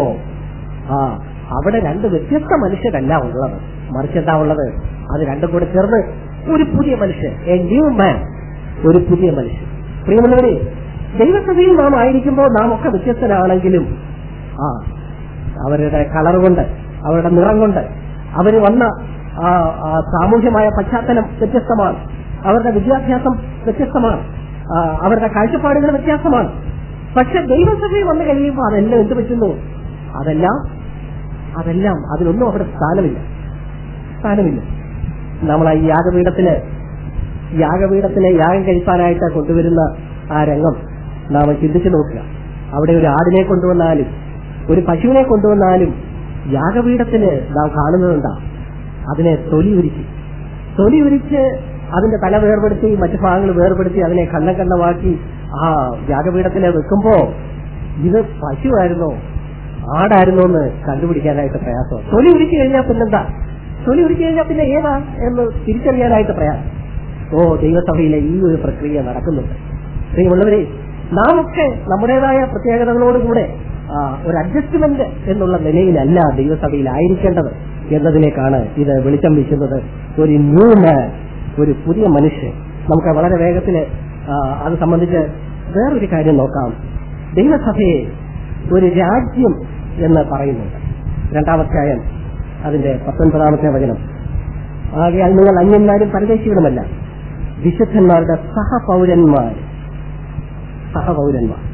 ആ അവിടെ രണ്ട് വ്യത്യസ്ത മനുഷ്യരല്ല ഉള്ളത് മറിച്ച് എന്താ ഉള്ളത് അത് രണ്ടും കൂടെ ചേർന്ന് ഒരു പുതിയ മനുഷ്യൻ എ ന്യൂ മാൻ ഒരു പുതിയ മനുഷ്യൻ പ്രിയമുള്ളവരെ ദൈവസഭയിൽ നാം ആയിരിക്കുമ്പോൾ നാം ഒക്കെ വ്യത്യസ്തരാണെങ്കിലും ആ അവരുടെ കളർ കൊണ്ട് അവരുടെ നിറം കൊണ്ട് അവർ വന്ന ആ, ആ സാമൂഹ്യമായ പശ്ചാത്തലം വ്യത്യസ്തമാണ് അവരുടെ വിദ്യാഭ്യാസം വ്യത്യസ്തമാണ് ആ, അവരുടെ കാഴ്ചപ്പാടുകൾ വ്യത്യാസമാണ് പക്ഷെ ദൈവസഭയിൽ വന്നു കഴിയുമ്പോൾ അതെല്ലാം എന്ത് പറ്റുന്നു അതെല്ലാം അതെല്ലാം അതിനൊന്നും അവിടെ സ്ഥാനമില്ല സ്ഥാനമില്ല നമ്മൾ ഈ യാഗപീഠത്തില് യാഗപീഠത്തിലെ യാഗം കഴിപ്പാനായിട്ട് കൊണ്ടുവരുന്ന ആ രംഗം നാം ചിന്തിച്ചു നോക്കുക അവിടെ ഒരു ആടിനെ കൊണ്ടുവന്നാലും ഒരു പശുവിനെ കൊണ്ടുവന്നാലും യാഗപീഠത്തിന് നാം കാണുന്നതെന്താ അതിനെ തൊലി ഉരിച്ച് തൊലി ഉരിച്ച് അതിന്റെ തല വേർപെടുത്തി മറ്റു ഭാഗങ്ങൾ വേർപെടുത്തി അതിനെ കണ്ണം കണ്ണമാക്കി ആ യാഗപീഠത്തിലെ വെക്കുമ്പോ ഇത് പശുവായിരുന്നോ ആടായിരുന്നോ എന്ന് കണ്ടുപിടിക്കാനായിട്ട് പ്രയാസം തൊലി ഉരിച്ചു കഴിഞ്ഞാൽ പിന്നെന്താ തൊലി ഉരിച്ചു കഴിഞ്ഞാൽ പിന്നെ ഏതാ എന്ന് തിരിച്ചറിയാനായിട്ട് പ്രയാസം ഓ ദൈവസഭയിലെ ഈ ഒരു പ്രക്രിയ നടക്കുന്നുണ്ട് പ്രിയമുള്ളവരെ നാം ഒക്കെ നമ്മുടേതായ പ്രത്യേകതകളോടുകൂടെ ആ, ഒരു അഡ്ജസ്റ്റ്മെന്റ് എന്നുള്ള നിലയിലല്ല ദൈവസഭയിലായിരിക്കേണ്ടത് എന്നതിലേക്കാണ് ഇത് വെളിച്ചം വീശുന്നത് ഒരു ന്യൂ മാൻ ഒരു പുതിയ മനുഷ്യൻ നമുക്ക് വളരെ വേഗത്തിൽ അത് സംബന്ധിച്ച് വേറൊരു കാര്യം നോക്കാം ദൈവസഭയെ ഒരു രാജ്യം എന്ന് പറയുന്നുണ്ട് രണ്ടാമധ്യായം അതിന്റെ പത്തൊൻപതാമത്തെ വചനം ആകയാൽ നിങ്ങൾ അന്യന്മാരും പരദേശികളുമല്ല വിശുദ്ധന്മാരുടെ സഹപൗരന്മാർ സഹപൗരന്മാർ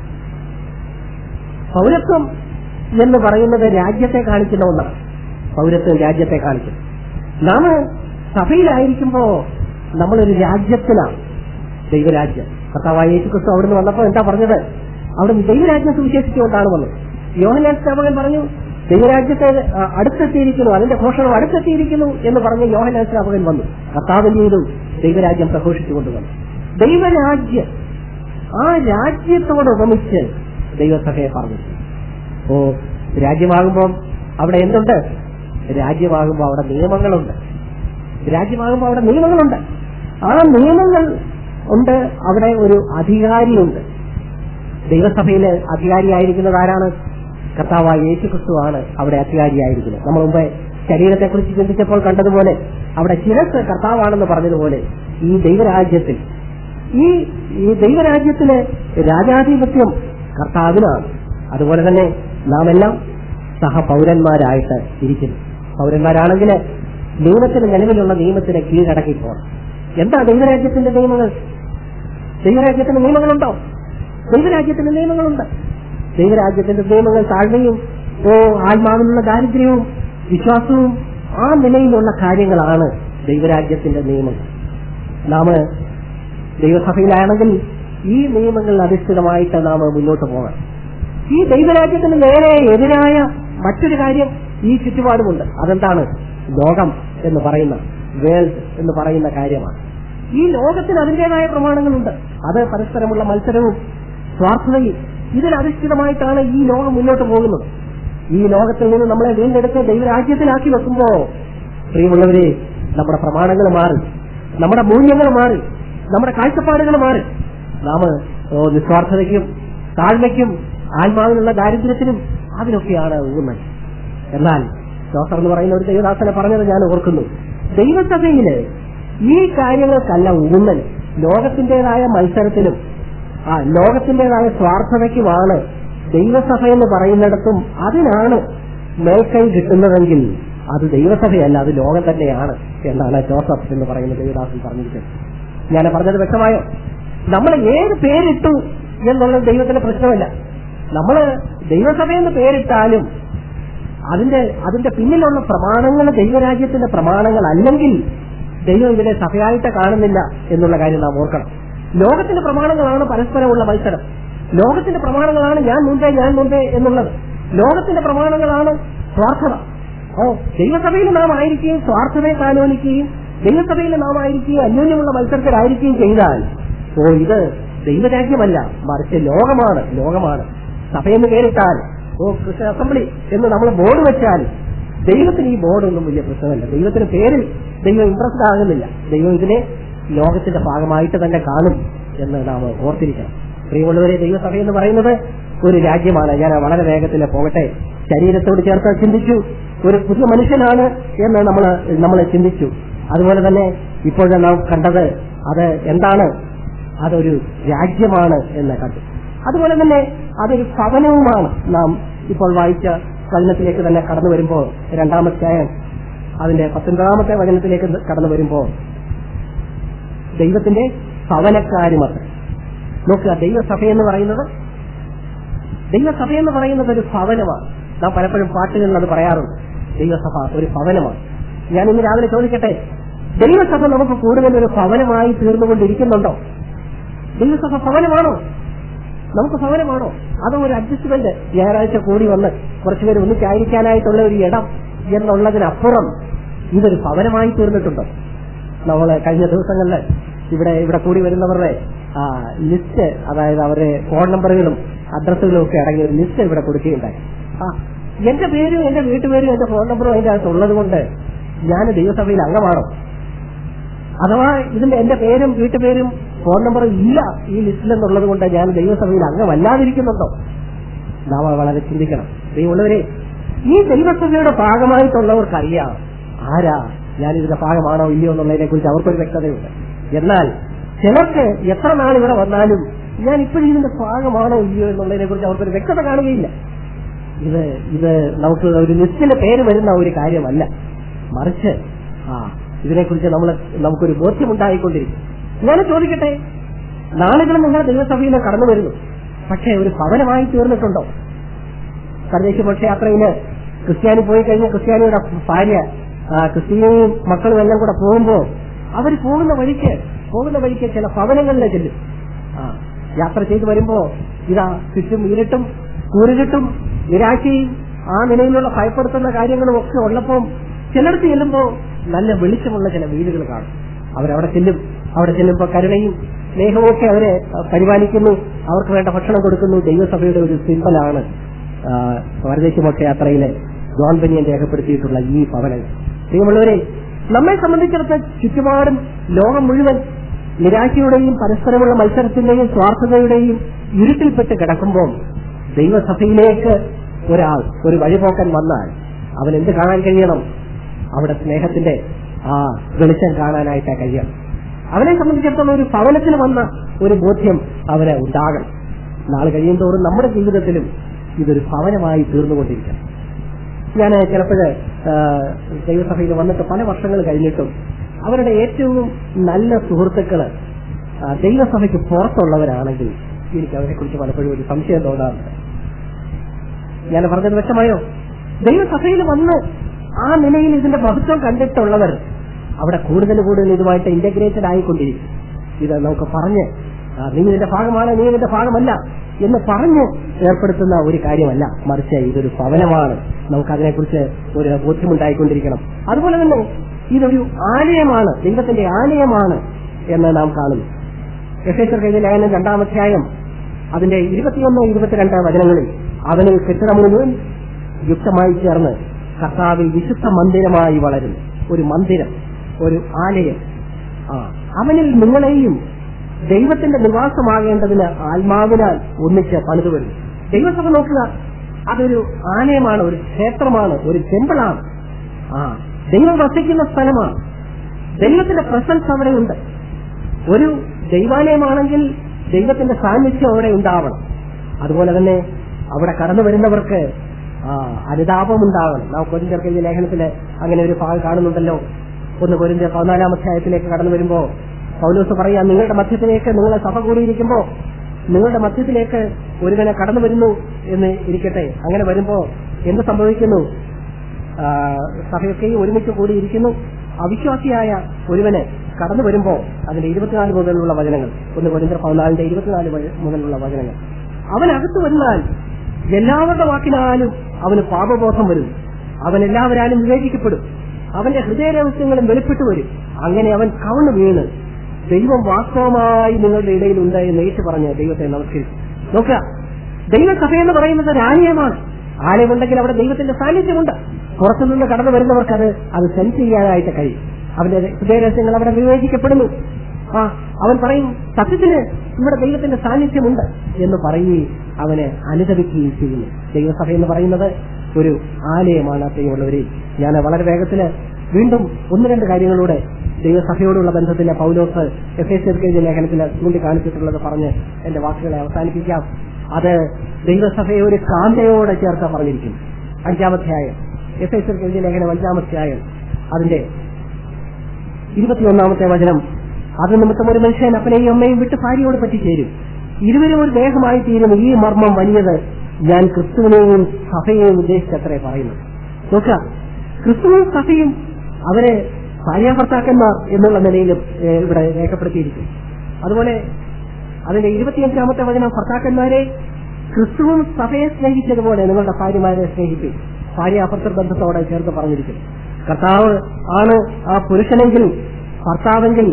പൗരത്വം എന്ന് പറയുന്നത് രാജ്യത്തെ കാണിക്കുന്ന ഒന്നാണ് പൗരത്വം രാജ്യത്തെ കാണിക്കും നാം സഭയിലായിരിക്കുമ്പോ നമ്മളൊരു രാജ്യത്തിലാണ് ദൈവരാജ്യം കർത്താവായ യേശു ക്രിസ്തു അവിടുന്ന് വന്നപ്പോ എന്താ പറഞ്ഞത് അവിടെ ദൈവരാജ്യം സുവിശേഷിച്ചുകൊണ്ടാണ് വന്നത് യോഹനാൻ സ്ഥാപകൻ പറഞ്ഞു ദൈവരാജ്യത്തെ ആ, അടുത്തെത്തിയിരിക്കുന്നു അതിന്റെ ഘോഷണം അടുത്തെത്തിയിരിക്കുന്നു എന്ന് പറഞ്ഞ് യോഹനാൻ സ്ഥാപകൻ വന്നു കർത്താവിന്റെ ചെയ്തു ദൈവരാജ്യം പ്രഘോഷിച്ചുകൊണ്ട് വന്നു ദൈവരാജ്യം ആ രാജ്യത്തോട് ഉപമിച്ച് ദൈവസഭയെ പറഞ്ഞു ഓ രാജ്യമാകുമ്പോൾ അവിടെ എന്തുണ്ട് രാജ്യമാകുമ്പോൾ അവിടെ നിയമങ്ങളുണ്ട് രാജ്യമാകുമ്പോൾ അവിടെ നിയമങ്ങളുണ്ട് ആ നിയമങ്ങൾ ഉണ്ട് അവിടെ ഒരു അധികാരിയുണ്ട് ദൈവസഭയിൽ അധികാരിയായിരിക്കുന്നത് ആരാണ് കർത്താവായ യേശു ക്രിസ്തുവാണ് അവിടെ അധികാരിയായിരിക്കുന്നത് നമ്മൾ മുമ്പേ ശരീരത്തെക്കുറിച്ച് ചിന്തിച്ചപ്പോൾ കണ്ടതുപോലെ അവിടെ ശിരസ് കർത്താവാണെന്ന് പറഞ്ഞതുപോലെ ഈ ദൈവരാജ്യത്തിൽ ഈ ഈ ദൈവരാജ്യത്തിലെ രാജാധിപത്യം കർത്താവിനാണ് അതുപോലെ തന്നെ നാം എല്ലാം സഹപൗരന്മാരായിട്ട് ഇരിക്കുന്നു പൗരന്മാരാണെങ്കിൽ നിയമത്തിന് നിലവിലുള്ള നിയമത്തിന് കീഴടക്കി പോകണം എന്താ ദൈവരാജ്യത്തിന്റെ നിയമങ്ങൾ ദൈവരാജ്യത്തിന് നിയമങ്ങളുണ്ടോ ദൈവരാജ്യത്തിന്റെ നിയമങ്ങളുണ്ട് ദൈവരാജ്യത്തിന്റെ നിയമങ്ങൾ താഴ്മയും ഓ ആത്മാവിനുള്ള ദാരിദ്ര്യവും വിശ്വാസവും ആ നിലയിലുള്ള കാര്യങ്ങളാണ് ദൈവരാജ്യത്തിന്റെ നിയമങ്ങൾ നാം ദൈവസഭയിലാണെങ്കിൽ ഈ നിയമങ്ങളിൽ അധിഷ്ഠിതമായിട്ട് നാം മുന്നോട്ട് പോകണം ഈ ദൈവരാജ്യത്തിന് നേരെ എതിരായ മറ്റൊരു കാര്യം ഈ ചുറ്റുപാടുമുണ്ട് അതെന്താണ് ലോകം എന്ന് പറയുന്ന വേൾഡ് എന്ന് പറയുന്ന കാര്യമാണ് ഈ ലോകത്തിന് അതിന്റേതായ പ്രമാണങ്ങളുണ്ട് അത് പരസ്പരമുള്ള മത്സരവും സ്വാർത്ഥതയും ഇതിനധിഷ്ഠിതമായിട്ടാണ് ഈ ലോകം മുന്നോട്ട് പോകുന്നത് ഈ ലോകത്തിൽ നിന്ന് നമ്മളെ വീണ്ടെടുത്ത് ദൈവരാജ്യത്തിലാക്കി വെക്കുമ്പോ പ്രിയമുള്ളവരെ നമ്മുടെ പ്രമാണങ്ങൾ മാറി നമ്മുടെ മൂല്യങ്ങൾ മാറി നമ്മുടെ കാഴ്ചപ്പാടുകൾ മാറി നാം ഓ, നിസ്വാർത്ഥതയ്ക്കും താഴ്മയ്ക്കും ആത്മാവിനുള്ള ദാരിദ്ര്യത്തിനും അതിനൊക്കെയാണ് ഊന്നൽ എന്നാൽ ഡോക്ടർ എന്ന് പറയുന്ന ഒരു ദൈവദാസനെ പറഞ്ഞത് ഞാൻ ഓർക്കുന്നു ദൈവസഭയില് ഈ കാര്യങ്ങൾക്കല്ല ഊന്നൽ ലോകത്തിന്റേതായ മത്സരത്തിനും ആ ലോകത്തിന്റേതായ സ്വാർത്ഥതയ്ക്കുമാണ് ദൈവസഭ എന്ന് പറയുന്നിടത്തും അതിനാണ് മേൽക്കൈ കിട്ടുന്നതെങ്കിൽ അത് ദൈവസഭയല്ല അത് ലോകം തന്നെയാണ് എന്നാണ് ജോസഫ് എന്ന് പറയുന്ന ദൈവദാസൻ പറഞ്ഞിരിക്കുന്നത് ഞാൻ പറഞ്ഞത് വ്യക്തമായോ നമ്മൾ ഏത് പേരിട്ടു എന്നുള്ളത് ദൈവത്തിന്റെ പ്രശ്നമല്ല നമ്മൾ ദൈവസഭയെന്ന് പേരിട്ടാലും അതിന്റെ അതിന്റെ പിന്നിലുള്ള പ്രമാണങ്ങൾ ദൈവരാജ്യത്തിന്റെ പ്രമാണങ്ങൾ അല്ലെങ്കിൽ ദൈവം ഇതിനെ സഭയായിട്ട് കാണുന്നില്ല എന്നുള്ള കാര്യം നാം ഓർക്കണം ലോകത്തിന്റെ പ്രമാണങ്ങളാണ് പരസ്പരമുള്ള മത്സരം ലോകത്തിന്റെ പ്രമാണങ്ങളാണ് ഞാൻ മുൻപേ ഞാൻ മുൻപേ എന്നുള്ളത് ലോകത്തിന്റെ പ്രമാണങ്ങളാണ് സ്വാർത്ഥത ഓ ദൈവസഭയിൽ നാം ആയിരിക്കുകയും സ്വാർത്ഥതയെ കാലോലിക്കുകയും ദൈവസഭയിൽ നാം ആയിരിക്കുകയും അന്യോന്യമുള്ള മത്സരത്തിലായിരിക്കുകയും ചെയ്താൽ ഓ ഇത് ദൈവരാജ്യമല്ല മറിച്ച് ലോകമാണ് ലോകമാണ് സഭയെന്ന് പേരിട്ടാൽ ഓ ക്രിസ്ത്യൻ അസംബ്ലി എന്ന് നമ്മൾ ബോർഡ് വെച്ചാൽ ദൈവത്തിന് ഈ ബോർഡൊന്നും വലിയ പ്രശ്നമല്ല ദൈവത്തിന് പേരിൽ ദൈവം ഇൻട്രസ്റ്റ് ആകുന്നില്ല ദൈവം ഇതിനെ ലോകത്തിന്റെ ഭാഗമായിട്ട് തന്നെ കാണും എന്ന് നാം ഓർത്തിരിക്കണം പ്രിയമുള്ളവരെ ദൈവസഭ എന്ന് പറയുന്നത് ഒരു രാജ്യമാണ് ഞാൻ വളരെ വേഗത്തിൽ പോകട്ടെ ശരീരത്തോട് ചേർത്ത് ചിന്തിച്ചു ഒരു പുതിയ മനുഷ്യനാണ് എന്ന് നമ്മൾ നമ്മൾ ചിന്തിച്ചു അതുപോലെ തന്നെ ഇപ്പോഴും നാം കണ്ടത് അത് എന്താണ് അതൊരു രാജ്യമാണ് എന്ന് കണ്ടു അതുപോലെ തന്നെ അതൊരു ഭവനവുമാണ് നാം ഇപ്പോൾ വായിച്ച വചനത്തിലേക്ക് തന്നെ കടന്നു വരുമ്പോൾ രണ്ടാമത്തെ അതിന്റെ പത്തൊൻപതാമത്തെ വചനത്തിലേക്ക് കടന്നു വരുമ്പോൾ ദൈവത്തിന്റെ ഭവനക്കാരുമത് നോക്കുക ദൈവസഭ എന്ന് പറയുന്നത് ദൈവസഭ എന്ന് പറയുന്നത് ഒരു ഭവനമാണ് നാം പലപ്പോഴും പാട്ടുകളിൽ അത് പറയാറുണ്ട് ദൈവസഭ ഒരു ഭവനമാണ് ഞാൻ ഇന്ന് രാവിലെ ചോദിക്കട്ടെ ദൈവസഭ നമുക്ക് കൂടുതൽ ഒരു ഭവനമായി തീർന്നുകൊണ്ടിരിക്കുന്നുണ്ടോ ദൈവസഭ ഭവനമാണോ നമുക്ക് ഭവനമാണോ അതോ ഒരു അഡ്ജസ്റ്റ്മെന്റ് ഞായറാഴ്ച കൂടി വന്ന് കുറച്ചുപേർ ഒന്നിച്ചായിരിക്കാനായിട്ടുള്ള ഒരു ഇടം എന്നുള്ളതിനപ്പുറം ഇതൊരു ഭവനമായി തീർന്നിട്ടുണ്ടോ നമ്മൾ കഴിഞ്ഞ ദിവസങ്ങളിൽ ഇവിടെ ഇവിടെ കൂടി വരുന്നവരുടെ ആ, ലിസ്റ്റ് അതായത് അവരുടെ ഫോൺ നമ്പറുകളും അഡ്രസ്സുകളും ഒക്കെ അടങ്ങിയ ഒരു ലിസ്റ്റ് ഇവിടെ കൊടുക്കുകയുണ്ടായി ആ എന്റെ പേരും എന്റെ വീട്ടുപേരും എന്റെ ഫോൺ നമ്പറും അതിന്റെ അകത്ത് ഉള്ളത് കൊണ്ട് ഞാൻ ദൈവസഭയിൽ അംഗമാണോ അഥവാ ഇതിന്റെ എന്റെ പേരും വീട്ടുപേരും ഫോൺ നമ്പറും ഇല്ല ഈ ലിസ്റ്റിൽ എന്നുള്ളത് കൊണ്ട് ഞാൻ ദൈവസഭയിൽ അംഗമല്ലാതിരിക്കുന്നുണ്ടോ നാം അത് വളരെ ചിന്തിക്കണം ദൈവമുള്ളവരെ ഈ ദൈവസഭയുടെ ഭാഗമായിട്ടുള്ളവർക്കറിയാം ആരാ ഞാൻ ഇതിന്റെ ഭാഗമാണോ ഇല്ലയോ എന്നുള്ളതിനെ കുറിച്ച് അവർക്കൊരു വ്യക്തതയുണ്ട് എന്നാൽ ചിലർക്ക് എത്ര നാൾ ഇവിടെ വന്നാലും ഞാൻ ഇപ്പോഴും ഇതിന്റെ ഭാഗമാണോ ഇല്ലയോ എന്നുള്ളതിനെ കുറിച്ച് അവർക്കൊരു വ്യക്തത കാണുകയില്ല ഇത് ഇത് നമുക്ക് ഒരു ലിസ്റ്റിലെ പേര് വരുന്ന ഒരു കാര്യമല്ല മറിച്ച് ആ ഇതിനെക്കുറിച്ച് നമ്മൾ നമുക്കൊരു ബോധ്യമുണ്ടായിക്കൊണ്ടിരിക്കും ഞാൻ ചോദിക്കട്ടെ നാളുകൾ നിങ്ങൾ ദൈവസഭയിൽ കടന്നു വരുന്നു പക്ഷേ ഒരു ഭവനമായി തീർന്നിട്ടുണ്ടോ സർദേശ പക്ഷയാത്രയില് ക്രിസ്ത്യാനി പോയി കഴിഞ്ഞ ക്രിസ്ത്യാനിയുടെ ഭാര്യ ആ, ക്രിസ്ത്യനെയും മക്കളും എല്ലാം കൂടെ പോകുമ്പോ അവർ പോകുന്ന വഴിക്ക് പോകുന്ന വഴിക്ക് ചില ഭവനങ്ങളിലെ ചെല്ലും ആ, യാത്ര ചെയ്തു വരുമ്പോ ഇതാ ചുറ്റും ഇരുട്ടും കൂരിരുട്ടും നിരാശയും ആ നിലയിലുള്ള ഭയപ്പെടുത്തുന്ന കാര്യങ്ങളും ഒക്കെ ഉള്ളപ്പോൾ ചിലർക്ക് ചെല്ലുമ്പോ നല്ല വെളിച്ചമുള്ള ചില വീടുകൾ കാണും അവരവിടെ ചെല്ലും അവിടെ ചെല്ലുമ്പോൾ കരുണയും സ്നേഹവും ഒക്കെ അവരെ ആ, പരിപാലിക്കുന്നു അവർക്ക് വേണ്ട ഭക്ഷണം കൊടുക്കുന്നു ദൈവസഭയുടെ ഒരു സിമ്പലാണ് പരദേശമൊക്കെ യാത്രയിലെ ജോൺ ബനിയൻ രേഖപ്പെടുത്തിയിട്ടുള്ള ഈ ഭവനങ്ങൾ പ്രിയമുള്ളവരെ നമ്മെ സംബന്ധിച്ചിടത്ത് ചുറ്റുപാടും ലോകം മുഴുവൻ നിരാശയുടെയും പരസ്പരമുള്ള മത്സരത്തിന്റെയും സ്വാർത്ഥതയുടെയും ഇരുട്ടിൽപ്പെട്ട് കിടക്കുമ്പോൾ ദൈവസഭയിലേക്ക് ഒരാൾ ഒരു വഴിപോക്കൻ വന്നാൽ അവൻ എന്ത് കാണാൻ കഴിയണം അവിടെ സ്നേഹത്തിന്റെ ആ വെളിച്ചം കാണാനായിട്ട് കഴിയണം അവനെ സംബന്ധിച്ചിടത്തോളം ഒരു ഭവനത്തിൽ വന്ന ഒരു ബോധ്യം അവന് ഉണ്ടാകണം നാളെ കഴിയും തോറും നമ്മുടെ ജീവിതത്തിലും ഇതൊരു ഭവനമായി തീർന്നുകൊണ്ടിരിക്കണം ഞാൻ ചിലപ്പോഴ് ദൈവസഭയിൽ വന്നിട്ട് പല വർഷങ്ങൾ കഴിഞ്ഞിട്ടും അവരുടെ ഏറ്റവും നല്ല സുഹൃത്തുക്കള് ആ, ദൈവസഭയ്ക്ക് പുറത്തുള്ളവരാണെങ്കിൽ എനിക്ക് അവരെക്കുറിച്ച് പലപ്പോഴും ഒരു സംശയം തോന്നാറുണ്ട് ഞാൻ പറഞ്ഞത് വ്യക്തമായോ ദൈവസഭയിൽ വന്ന് ആ നിലയിൽ ഇതിന്റെ മഹത്വം കണ്ടിട്ടുള്ളവർ അവിടെ കൂടുതൽ കൂടുതൽ ഇതുമായിട്ട് ഇന്റഗ്രേറ്റഡ് ആയിക്കൊണ്ടിരിക്കും ഇത് നമുക്ക് പറഞ്ഞ് ആ, നീ ഇതിന്റെ ഭാഗമാണ് നീ ഇതിന്റെ ഭാഗമല്ല എന്ന് പറഞ്ഞ് ഏർപ്പെടുത്തുന്ന ഒരു കാര്യമല്ല മറിച്ച് ഇതൊരു ഭവനമാണ് നമുക്ക് അതിനെക്കുറിച്ച് ഒരു ബോധ്യമുണ്ടായിക്കൊണ്ടിരിക്കണം അതുപോലെ തന്നെ ഇതൊരു ആലയമാണ് ദൈവത്തിന്റെ ആലയമാണ് എന്ന് നാം കാണുന്നു എഫേസർ കഴിഞ്ഞ ലേഖനം രണ്ടാമധ്യായം അതിന്റെ ഇരുപത്തിയൊന്ന് ഇരുപത്തിരണ്ട് വചനങ്ങളിൽ അവനിൽ കെട്ടിടം മുഴുവൻ യുക്തമായി ചേർന്ന് കർത്താവിൽ വിശുദ്ധ മന്ദിരമായി വളരുന്നു ഒരു മന്ദിരം ഒരു ആലയം ആ അവനിൽ നിങ്ങളെയും ദൈവത്തിന്റെ നിവാസമാകേണ്ടതിന് ആത്മാവിനാൽ ഒന്നിച്ച് പണിതു വരുന്നു ദൈവസഭ നോക്കുക അതൊരു ആലയമാണ് ഒരു ക്ഷേത്രമാണ് ഒരു ടെമ്പിളാണ് ആ ദൈവം വസിക്കുന്ന സ്ഥലമാണ് ദൈവത്തിന്റെ പ്രസൻസ് അവിടെയുണ്ട് ഒരു ദൈവാലയമാണെങ്കിൽ ദൈവത്തിന്റെ സാന്നിധ്യം അവിടെ ഉണ്ടാവണം അതുപോലെ തന്നെ അവിടെ കടന്നു വരുന്നവർക്ക് ആ, അനുതാപം ഉണ്ടാവണം നാം കൊരിന്ത്യർക്ക് ഈ ലേഖനത്തില് അങ്ങനെ ഒരു ഭാഗം കാണുന്നുണ്ടല്ലോ ഒന്ന് കൊരിന്ത്യ പതിനാലാം അധ്യായത്തിലേക്ക് കടന്നു വരുമ്പോ പൗലോസ് പറയാ നിങ്ങളുടെ മധ്യത്തിലേക്ക് നിങ്ങളെ സഭ കൂടിയിരിക്കുമ്പോ നിങ്ങളുടെ മധ്യത്തിലേക്ക് ഒരുവനെ കടന്നു വരുന്നു എന്ന് ഇരിക്കട്ടെ അങ്ങനെ വരുമ്പോ എന്ത് സംഭവിക്കുന്നു ആ, സഭയൊക്കെയും ഒരുമിച്ച് കൂടിയിരിക്കുന്നു അവിശ്വാസിയായ ഒരുവന് കടന്നു വരുമ്പോ അതിന്റെ ഇരുപത്തിനാല് മുതലുള്ള വചനങ്ങൾ ഒന്ന് കൊരിന്തർ പതിനാലിന്റെ ഇരുപത്തിനാല് വഴ- മുതലുള്ള വചനങ്ങൾ അവൻ അകത്തു വന്നാൽ എല്ലാവരുടെ വാക്കിനാലും അവന് പാപബോധം വരും അവൻ എല്ലാവരാലും വിവേചിക്കപ്പെടും അവന്റെ ഹൃദയരഹസ്യങ്ങളും വെളിപ്പെട്ടു വരും അങ്ങനെ അവൻ കവണ് വീണ് ദൈവം വാസ്തവമായി നിങ്ങളുടെ ഇടയിലുണ്ട് എന്ന് ഏറ്റു പറഞ്ഞ് ദൈവത്തെ നമസ്കരിച്ചു നോക്കുക ദൈവസഭ എന്ന് പറയുന്നത് ഒരു ആലയമാണ് ആലയമുണ്ടെങ്കിൽ അവിടെ ദൈവത്തിന്റെ സാന്നിധ്യമുണ്ട് പുറത്തുനിന്ന് കടന്നു വരുന്നവർക്ക് അത് അത് സെൻസ് ചെയ്യാനായിട്ട് കഴിയും അവന്റെ ഹൃദയരഹസ്യങ്ങൾ അവിടെ വിവേചിക്കപ്പെടുന്നു ആ അവൻ പറയും സത്യത്തിന് ഇവിടെ ദൈവത്തിന്റെ സാന്നിധ്യമുണ്ട് എന്ന് പറയുകയും അവനെ അനുദവിക്കുകയും ചെയ്യുന്നു ദൈവസഭ എന്ന് പറയുന്നത് ഒരു ആലയമാണ് പ്രിയമുള്ളവരെ ഞാൻ വളരെ വേഗത്തില് വീണ്ടും ഒന്ന് രണ്ട് കാര്യങ്ങളൂടെ ദൈവസഭയോടുള്ള ബന്ധത്തിലെ പൗലോസ് എഫ് എസ് എഴുതിയ ലേഖനത്തിൽ ചൂണ്ടിക്കാണിച്ചിട്ടുള്ളത് പറഞ്ഞ് എന്റെ വാക്കുകളെ അവസാനിപ്പിക്കാം അത് ദൈവസഭയെ ഒരു കാന്തയോടെ ചേർത്ത് പറഞ്ഞിരിക്കുന്നു അഞ്ചാമധ്യായം എഫ് എസ് എഴുതിയ ലേഖനം അഞ്ചാമധ്യായം അതിന്റെ ഇരുപത്തിയൊന്നാമത്തെ വചനം അത് നിമിത്തം ഒരു മനുഷ്യൻ അപ്പനെയും അമ്മയും വിട്ട് ഭാര്യയോട് പറ്റിച്ചേരും ഇരുവരും ഒരു ദേഹമായി തീരുന്ന ഈ മർമ്മം വലിയത് ഞാൻ ക്രിസ്തുവിനെയും സഭയെയും ഉദ്ദേശിച്ചത്രേ പറയുന്നു നോക്കുക ക്രിസ്തുവും സഭയും അവരെ ഭാര്യാഭർത്താക്കന്മാർ എന്നുള്ള നിലയിൽ ഏഹ്, ഇവിടെ രേഖപ്പെടുത്തിയിരിക്കും അതുപോലെ അതിന്റെ ഇരുപത്തിയഞ്ചാമത്തെ വചനം ഭർത്താക്കന്മാരെ ക്രിസ്തുവും സഭയെ സ്നേഹിച്ചതുപോലെ നിങ്ങളുടെ ഭാര്യമാരെ സ്നേഹിക്കും ഭാര്യാഭർത്തൃ ബന്ധത്തോടെ ചേർത്ത് പറഞ്ഞിരിക്കും കർത്താവ് ആണ് ആ പുരുഷനെങ്കിൽ ഭർത്താവെങ്കിൽ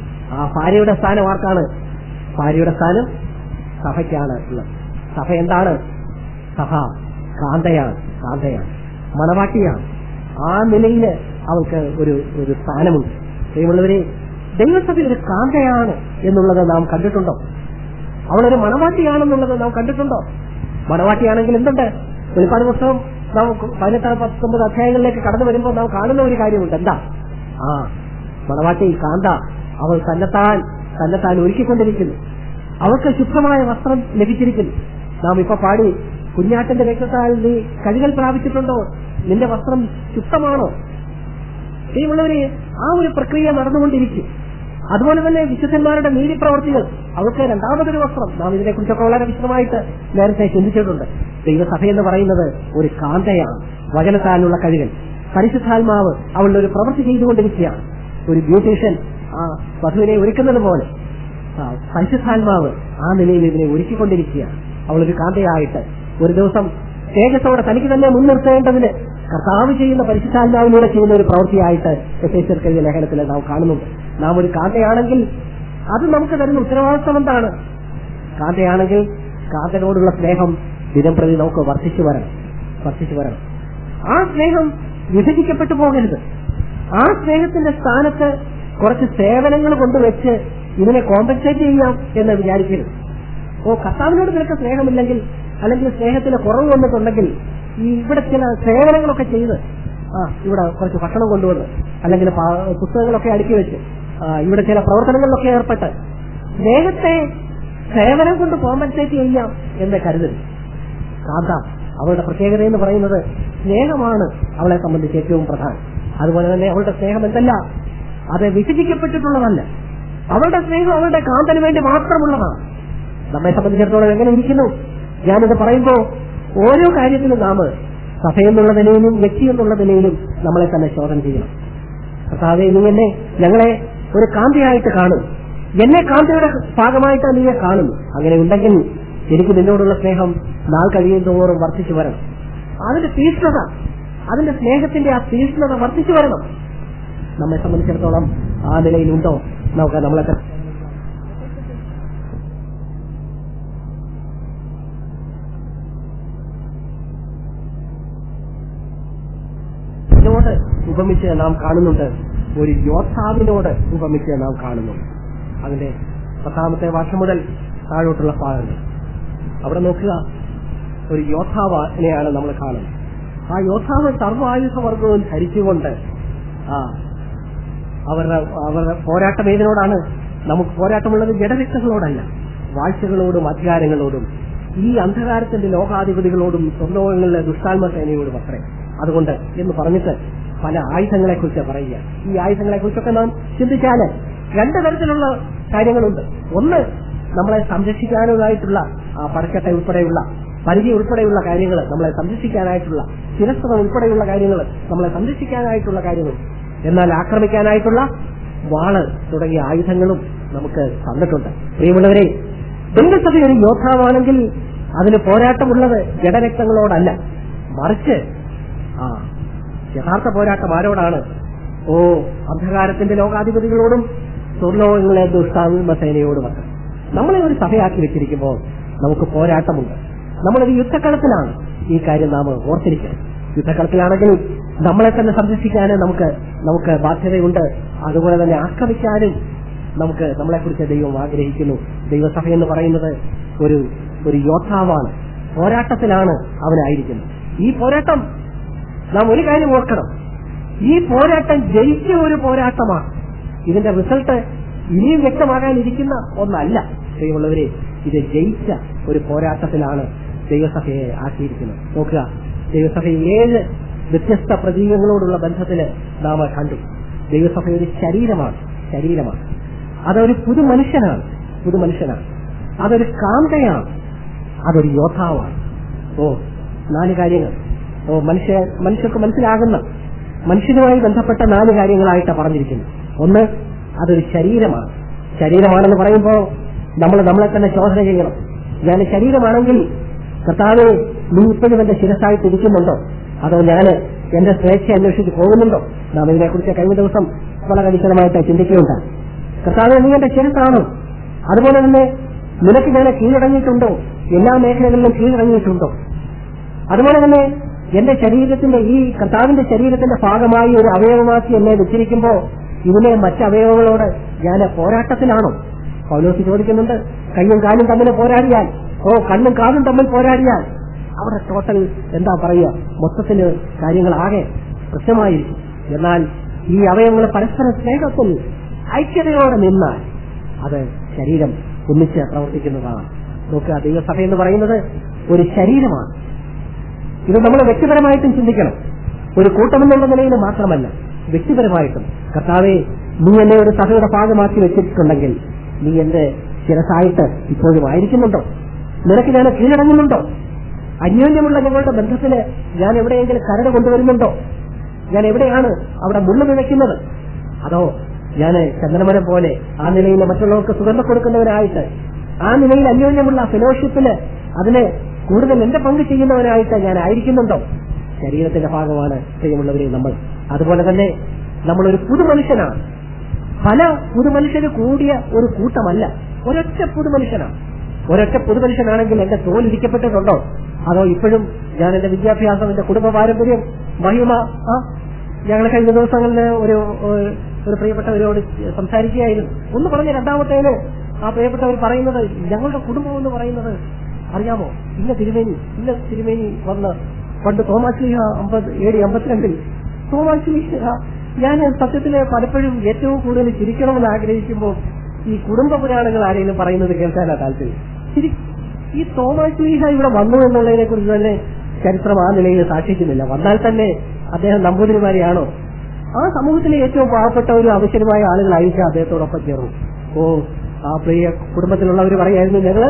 ആ ഭാര്യയുടെ സ്ഥാനം ആർക്കാണ് ഭാര്യയുടെ സ്ഥാനം സഭയ്ക്കാണ് ഉള്ളത് സഭ എന്താണ് സഭ കാന്തയാണ് കാന്തയാണ് മണവാട്ടിയാണ് ആ നിലയിൽ അവൾക്ക് ഒരു ഒരു സ്ഥാനമുണ്ട് ദൈവമുള്ളവരെ ദൈവസഭ ഒരു കാന്തയാണ് എന്നുള്ളത് നാം കണ്ടിട്ടുണ്ടോ അവളൊരു മണവാട്ടിയാണെന്നുള്ളത് നാം കണ്ടിട്ടുണ്ടോ മണവാട്ടിയാണെങ്കിൽ എന്തുണ്ട് വെളിപ്പാട് പുസ്തകം നാം പതിനെട്ട് പത്തൊമ്പത് അധ്യായങ്ങളിലേക്ക് കടന്നു വരുമ്പോൾ നാം കാണുന്ന ഒരു കാര്യമുണ്ട് എന്താ ആ മണവാട്ടി കാന്ത അവൾ തന്നെത്താൻ തന്നെത്താൻ ഒരുക്കിക്കൊണ്ടിരിക്കുന്നു അവൾക്ക് ശുദ്ധമായ വസ്ത്രം ലഭിച്ചിരിക്കുന്നു നാം ഇപ്പൊ പാടി കുഞ്ഞാട്ടന്റെ രക്തത്താൽ നീ കഴുകൽ പ്രാപിച്ചിട്ടുണ്ടോ നിന്റെ വസ്ത്രം ശുദ്ധമാണോ പ്രിയമുള്ളവരെ ആ ഒരു പ്രക്രിയ നടന്നുകൊണ്ടിരിക്കും അതുപോലെ തന്നെ വിശുദ്ധന്മാരുടെ നീതിപ്രവർത്തികൾ അവർക്ക് രണ്ടാമതൊരു വസ്ത്രം നാം ഇതിനെക്കുറിച്ചൊക്കെ വളരെ വിശദമായിട്ട് നേരത്തെ ചിന്തിച്ചിട്ടുണ്ട് ദൈവസഭ എന്ന് പറയുന്നത് ഒരു കാന്തയാണ് വചനത്താലുള്ള കഴുകൽ പരിശുദ്ധാത്മാവ് അവളുടെ ഒരു പ്രവൃത്തി ചെയ്തുകൊണ്ടിരിക്കുകയാണ് ഒരു ബ്യൂട്ടീഷ്യൻ ആ വധുവിനെ ഒരുക്കുന്നത് പോലെ ആ, പരിശുദ്ധാത്മാവ് ആ നിലയിൽ ഇതിനെ ഒരുക്കിക്കൊണ്ടിരിക്കുകയാണ് അവളൊരു കാന്തയായിട്ട് ഒരു ദിവസം തേജസ്സോടെ തനിക്ക് തന്നെ മുൻനിർത്തേണ്ടതിന് കർത്താവ് ചെയ്യുന്ന പരിശുദ്ധാത്മാവിലൂടെ ചെയ്യുന്ന ഒരു പ്രവൃത്തിയായിട്ട് എഫേസർ കഴിഞ്ഞ ലേഖനത്തിൽ നാം കാണുന്നുണ്ട് നാം ഒരു കാന്തയാണെങ്കിൽ അത് നമുക്ക് തരുന്ന ഉത്തരവാദിത്വം എന്താണ് കാന്തയാണെങ്കിൽ കാന്തനോടുള്ള സ്നേഹം ദിനം പ്രതി നമുക്ക് വർദ്ധിച്ചു വരണം വർദ്ധിച്ചു വരണം ആ സ്നേഹം വിഭജിക്കപ്പെട്ടു പോകരുത് ആ സ്നേഹത്തിന്റെ സ്ഥാനത്ത് കുറച്ച് സേവനങ്ങൾ കൊണ്ടുവച്ച് ഇതിനെ കോമ്പൻസേറ്റ് ചെയ്യാം എന്ന് വിചാരിക്കരുത് ഓ കർത്താവിനോട് നിനക്ക് സ്നേഹമില്ലെങ്കിൽ അല്ലെങ്കിൽ സ്നേഹത്തിന് കുറവ് വന്നിട്ടുണ്ടെങ്കിൽ ഈ ഇവിടെ ചില സേവനങ്ങളൊക്കെ ചെയ്ത് ആ ഇവിടെ കുറച്ച് ഭക്ഷണം കൊണ്ടുവന്ന് അല്ലെങ്കിൽ പാ- പുസ്തകങ്ങളൊക്കെ അടുക്കി വെച്ച് ആ, ഇവിടെ ചില പ്രവർത്തനങ്ങളിലൊക്കെ ഏർപ്പെട്ട് സ്നേഹത്തെ സേവനം കൊണ്ട് കോമ്പൻസേറ്റ് ചെയ്യാം എന്ന് കരുതരുത് കാന്ത അവളുടെ പ്രത്യേകത എന്ന് പറയുന്നത് സ്നേഹമാണ് അവളെ സംബന്ധിച്ച് ഏറ്റവും പ്രധാനം അതുപോലെ തന്നെ അവളുടെ സ്നേഹം എന്തല്ല അത് വിഭജിക്കപ്പെട്ടിട്ടുള്ളതല്ല അവളുടെ സ്നേഹം അവളുടെ കാന്തന് വേണ്ടി മാത്രമുള്ളതാണ് നമ്മെ സംബന്ധിച്ചിടത്തോളം എങ്ങനെ ഇരിക്കുന്നു ഞാനിത് പറയുമ്പോൾ ഓരോ കാര്യത്തിലും നാം സഭ എന്നുള്ള നിലയിലും വ്യക്തി എന്നുള്ള നിലയിലും നമ്മളെ തന്നെ ചോദന ചെയ്യണം കർത്താവെ നീ എന്നെ ഞങ്ങളെ ഒരു കാന്തിയായിട്ട് കാണും എന്നെ കാന്തിയുടെ ഭാഗമായിട്ട് നീ കാണുന്നു അങ്ങനെ ഉണ്ടെങ്കിൽ എനിക്ക് നിന്നോടുള്ള സ്നേഹം നാൾ കഴിയും തോറും വർദ്ധിച്ചു വരണം അതിന്റെ തീഷ്ണത അതിന്റെ സ്നേഹത്തിന്റെ ആ തീഷ്ണത വർദ്ധിച്ചു വരണം നമ്മെ സംബന്ധിച്ചിടത്തോളം ആ നിലയിലുണ്ടോ നമുക്ക് നമ്മളെ ഇതിനോട് ഉപമിച്ച് നാം കാണുന്നുണ്ട് ഒരു യോദ്ധാവിനോട് ഉപമിച്ച് നാം കാണുന്നു അതിന്റെ പത്താമത്തെ വർഷം മുതൽ താഴോട്ടുള്ള ഭാഗങ്ങൾ അവിടെ നോക്കുക ഒരു യോദ്ധാവിനെയാണ് നമ്മൾ കാണുന്നത് ആ യോദ്ധാവ് സർവായുധവർഗവും ധരിച്ചുകൊണ്ട് ആ അവരുടെ അവരുടെ പോരാട്ടം ഏതിനോടാണ് നമുക്ക് പോരാട്ടമുള്ളത് ജഡരക്തങ്ങളോടല്ല വാഴ്ചകളോടും അധികാരങ്ങളോടും ഈ അന്ധകാരത്തിന്റെ ലോകാധിപതികളോടും സ്വർലോകങ്ങളിലെ ദുഷ്ടാത്മ സേനയോടും അത്രേ അതുകൊണ്ട് എന്ന് പറഞ്ഞിട്ട് പല ആയുധങ്ങളെ കുറിച്ച് പറയുക ഈ ആയുധങ്ങളെ കുറിച്ചൊക്കെ നാം ചിന്തിച്ചാല് രണ്ട് തരത്തിലുള്ള കാര്യങ്ങളുണ്ട് ഒന്ന് നമ്മളെ സംരക്ഷിക്കാനുള്ളതായിട്ടുള്ള ആ പടക്കട്ട ഉൾപ്പെടെയുള്ള പരിധി ഉൾപ്പെടെയുള്ള കാര്യങ്ങൾ നമ്മളെ സംരക്ഷിക്കാനായിട്ടുള്ള ശിരസ്ത്രം ഉൾപ്പെടെയുള്ള കാര്യങ്ങൾ നമ്മളെ സംരക്ഷിക്കാനായിട്ടുള്ള കാര്യങ്ങൾ എന്നാൽ ആക്രമിക്കാനായിട്ടുള്ള വാള് തുടങ്ങിയ ആയുധങ്ങളും നമുക്ക് തന്നിട്ടുണ്ട് പ്രിയമുള്ളവരെ ദൈവസഭ ഒരു യോദ്ധാവാണെങ്കിൽ അതിന് പോരാട്ടമുള്ളത് ജഡരക്തങ്ങളോടല്ല മറിച്ച് ആ യഥാർത്ഥ പോരാട്ടം ആരോടാണ് ഓ അന്ധകാരത്തിന്റെ ലോകാധിപതികളോടും സ്വർലോകങ്ങളിലെ ദുഷ്ടാത്മ സേനയോടുമൊക്കെ നമ്മളെ ഒരു സഭയാക്കി വെച്ചിരിക്കുമ്പോൾ നമുക്ക് പോരാട്ടമുണ്ട് നമ്മളൊരു യുദ്ധക്കളത്തിലാണ് ഈ കാര്യം നാം ഓർത്തിരിക്കണം യുദ്ധക്കളത്തിലാണെങ്കിൽ നമ്മളെ തന്നെ സംരക്ഷിക്കാനും നമുക്ക് നമുക്ക് ബാധ്യതയുണ്ട് അതുപോലെ തന്നെ ആക്രമിക്കാനും നമുക്ക് നമ്മളെക്കുറിച്ച് ദൈവം ആഗ്രഹിക്കുന്നു ദൈവസഭ എന്ന് പറയുന്നത് ഒരു ഒരു യോദ്ധാവാണ് പോരാട്ടത്തിലാണ് അവനായിരിക്കുന്നത് ഈ പോരാട്ടം നാം ഒരു കാര്യം ഓർക്കണം ഈ പോരാട്ടം ജയിച്ച ഒരു പോരാട്ടമാണ് ഇതിന്റെ റിസൾട്ട് ഇനിയും വ്യക്തമാകാനിരിക്കുന്ന ഒന്നല്ല ദൈവമുള്ളവരെ ഇത് ജയിച്ച ഒരു പോരാട്ടത്തിലാണ് ദൈവസഭയെ ആക്കിയിരിക്കുന്നത് നോക്കുക ദൈവസഭ ഏഴ് വ്യത്യസ്ത പ്രതീകങ്ങളോടുള്ള ബന്ധത്തില് നാം കണ്ടു ദൈവസഭ ഒരു ശരീരമാണ് ശരീരമാണ് അതൊരു പുതു മനുഷ്യനാണ് പുതു മനുഷ്യനാണ് അതൊരു കാന്തയാണ് അതൊരു യോദ്ധാവാണ് ഓ നാല് കാര്യങ്ങൾ ഓ മനുഷ്യ മനുഷ്യർക്ക് മനസ്സിലാകുന്ന മനുഷ്യനുമായി ബന്ധപ്പെട്ട നാല് കാര്യങ്ങളായിട്ട് പറഞ്ഞിരിക്കുന്നു ഒന്ന് അതൊരു ശരീരമാണ് ശരീരമാണെന്ന് പറയുമ്പോൾ നമ്മൾ നമ്മളെ തന്നെ ചോദന ചെയ്യണം ഞാൻ ശരീരമാണെങ്കിൽ കർത്താവ് നീ ഇപ്പോഴും എന്റെ ശിരസായിട്ട് ഇരിക്കുന്നുണ്ടോ അതോ ഞാൻ എന്റെ സ്വേച്ഛ അന്വേഷിച്ച് പോകുന്നുണ്ടോ നാം ഇതിനെക്കുറിച്ച് കഴിഞ്ഞ ദിവസം വളരെ വിശദമായിട്ട് ചിന്തിക്കുകയുണ്ടായി കർത്താവ് നീ എന്റെ ശിരസാണോ അതുപോലെ തന്നെ നിനക്ക് ഞാൻ കീഴടങ്ങിയിട്ടുണ്ടോ എല്ലാ മേഖലകളിലും കീഴടങ്ങിയിട്ടുണ്ടോ അതുപോലെ തന്നെ എന്റെ ശരീരത്തിന്റെ ഈ കർത്താവിന്റെ ശരീരത്തിന്റെ ഭാഗമായി ഒരു അവയവമാക്കി എന്നെ വെച്ചിരിക്കുമ്പോ ഇതിനെ മറ്റവയവങ്ങളോട് ഞാൻ പോരാട്ടത്തിലാണോ പൗലോസ് ചോദിക്കുന്നുണ്ട് കയ്യും കാലും തമ്മിൽ പോരാടിയാൽ ഓ കണ്ണും കാലും തമ്മിൽ പോരാടിയാൽ അവിടെ ടോട്ടൽ എന്താ പറയുക മൊത്തത്തിന് കാര്യങ്ങളാകെ പ്രശ്നമായിരിക്കും എന്നാൽ ഈ അവയവങ്ങൾ പരസ്പര സ്നേഹത്തിൽ ഐക്യതയോടെ നിന്നാൽ അത് ശരീരം ഒന്നിച്ച് പ്രവർത്തിക്കുന്നതാണ് നോക്കുക ദൈവസഭ എന്ന് പറയുന്നത് ഒരു ശരീരമാണ് ഇത് നമ്മൾ വ്യക്തിപരമായിട്ടും ചിന്തിക്കണം ഒരു കൂട്ടമെന്നുള്ള നിലയിൽ മാത്രമല്ല വ്യക്തിപരമായിട്ടും കർത്താവെ നീ എന്നെ ഒരു സഭയുടെ ഭാഗമാക്കി വെച്ചിട്ടുണ്ടെങ്കിൽ നീ എന്റെ ശിരസായിട്ട് ഇപ്പോഴും ആയിരിക്കുന്നുണ്ടോ നിനക്ക് ഞാൻ കീഴടങ്ങുന്നുണ്ടോ അന്യോന്യമുള്ള ഞങ്ങളുടെ ബന്ധത്തിന് ഞാൻ എവിടെയെങ്കിലും കരട് കൊണ്ടുവരുന്നുണ്ടോ ഞാൻ എവിടെയാണ് അവിടെ മുള്ളു വിളയ്ക്കുന്നത് അതോ ഞാൻ ചന്ദനമരം പോലെ ആ നിലയിൽ മറ്റുള്ളവർക്ക് സുഗന്ധം കൊടുക്കുന്നവരായിട്ട് ആ നിലയിൽ അന്യോന്യമുള്ള ഫെലോഷിപ്പിന് അതിന് കൂടുതൽ എന്റെ പങ്ക് ചെയ്യുന്നവരായിട്ട് ഞാൻ ആയിരിക്കുന്നുണ്ടോ ശരീരത്തിന്റെ ഭാഗമാണ് പ്രിയമുള്ളവരെ നമ്മൾ അതുപോലെ തന്നെ നമ്മളൊരു പുതുമനുഷ്യനാണ് പല പുതുമനുഷ്യന് കൂടിയ ഒരു കൂട്ടമല്ല ഒരൊറ്റ പുതുമനുഷ്യനാണ് ഒരൊറ്റ പുതുമനുഷ്യനാണെങ്കിൽ എന്റെ തോൽ ഇരിക്കപ്പെട്ടിട്ടുണ്ടോ അതോ ഇപ്പോഴും ഞാൻ എന്റെ വിദ്യാഭ്യാസം എന്റെ കുടുംബ പാരമ്പര്യം മഹിമ ആ ഞങ്ങൾ കഴിഞ്ഞ ദിവസങ്ങളിൽ ഒരു ഒരു പ്രിയപ്പെട്ടവരോട് സംസാരിക്കുകയായിരുന്നു ഒന്ന് പറഞ്ഞ രണ്ടാമത്തേന് ആ പ്രിയപ്പെട്ടവർ പറയുന്നത് ഞങ്ങളുടെ കുടുംബം എന്ന് പറയുന്നത് അറിയാമോ ഇന്ന തിരുമേനി ഇന്ന തിരുമേനി വന്ന് പണ്ട് തോമാശ്ലീഹ അമ്പത് എ ഡി അമ്പത്തിരണ്ടിൽ തോമാശ്ലീഹ ഞാൻ സത്യത്തില് പലപ്പോഴും ഏറ്റവും കൂടുതൽ ചിരിക്കണമെന്ന് ആഗ്രഹിക്കുമ്പോൾ ഈ കുടുംബ പുരാണങ്ങൾ ആരെങ്കിലും പറയുന്നത് കേൾക്കാനാ താല്പര്യം ശരി ഈ തോമാശ്ലീഹ ഇവിടെ വന്നു എന്നുള്ളതിനെ കുറിച്ച് തന്നെ ചരിത്രം ആ നിലയിൽ സാക്ഷിക്കുന്നില്ല വന്നാൽ തന്നെ അദ്ദേഹം നമ്പൂതിരിമാരെയാണോ ആ സമൂഹത്തിലെ ഏറ്റവും പാവപ്പെട്ട ഒരു ആവശ്യമായ ആളുകളായിരിക്കാം അദ്ദേഹത്തോടൊപ്പം ചേർന്നു ഓ ആ പ്രിയ കുടുംബത്തിലുള്ളവർ പറയായിരുന്നു ഞങ്ങള്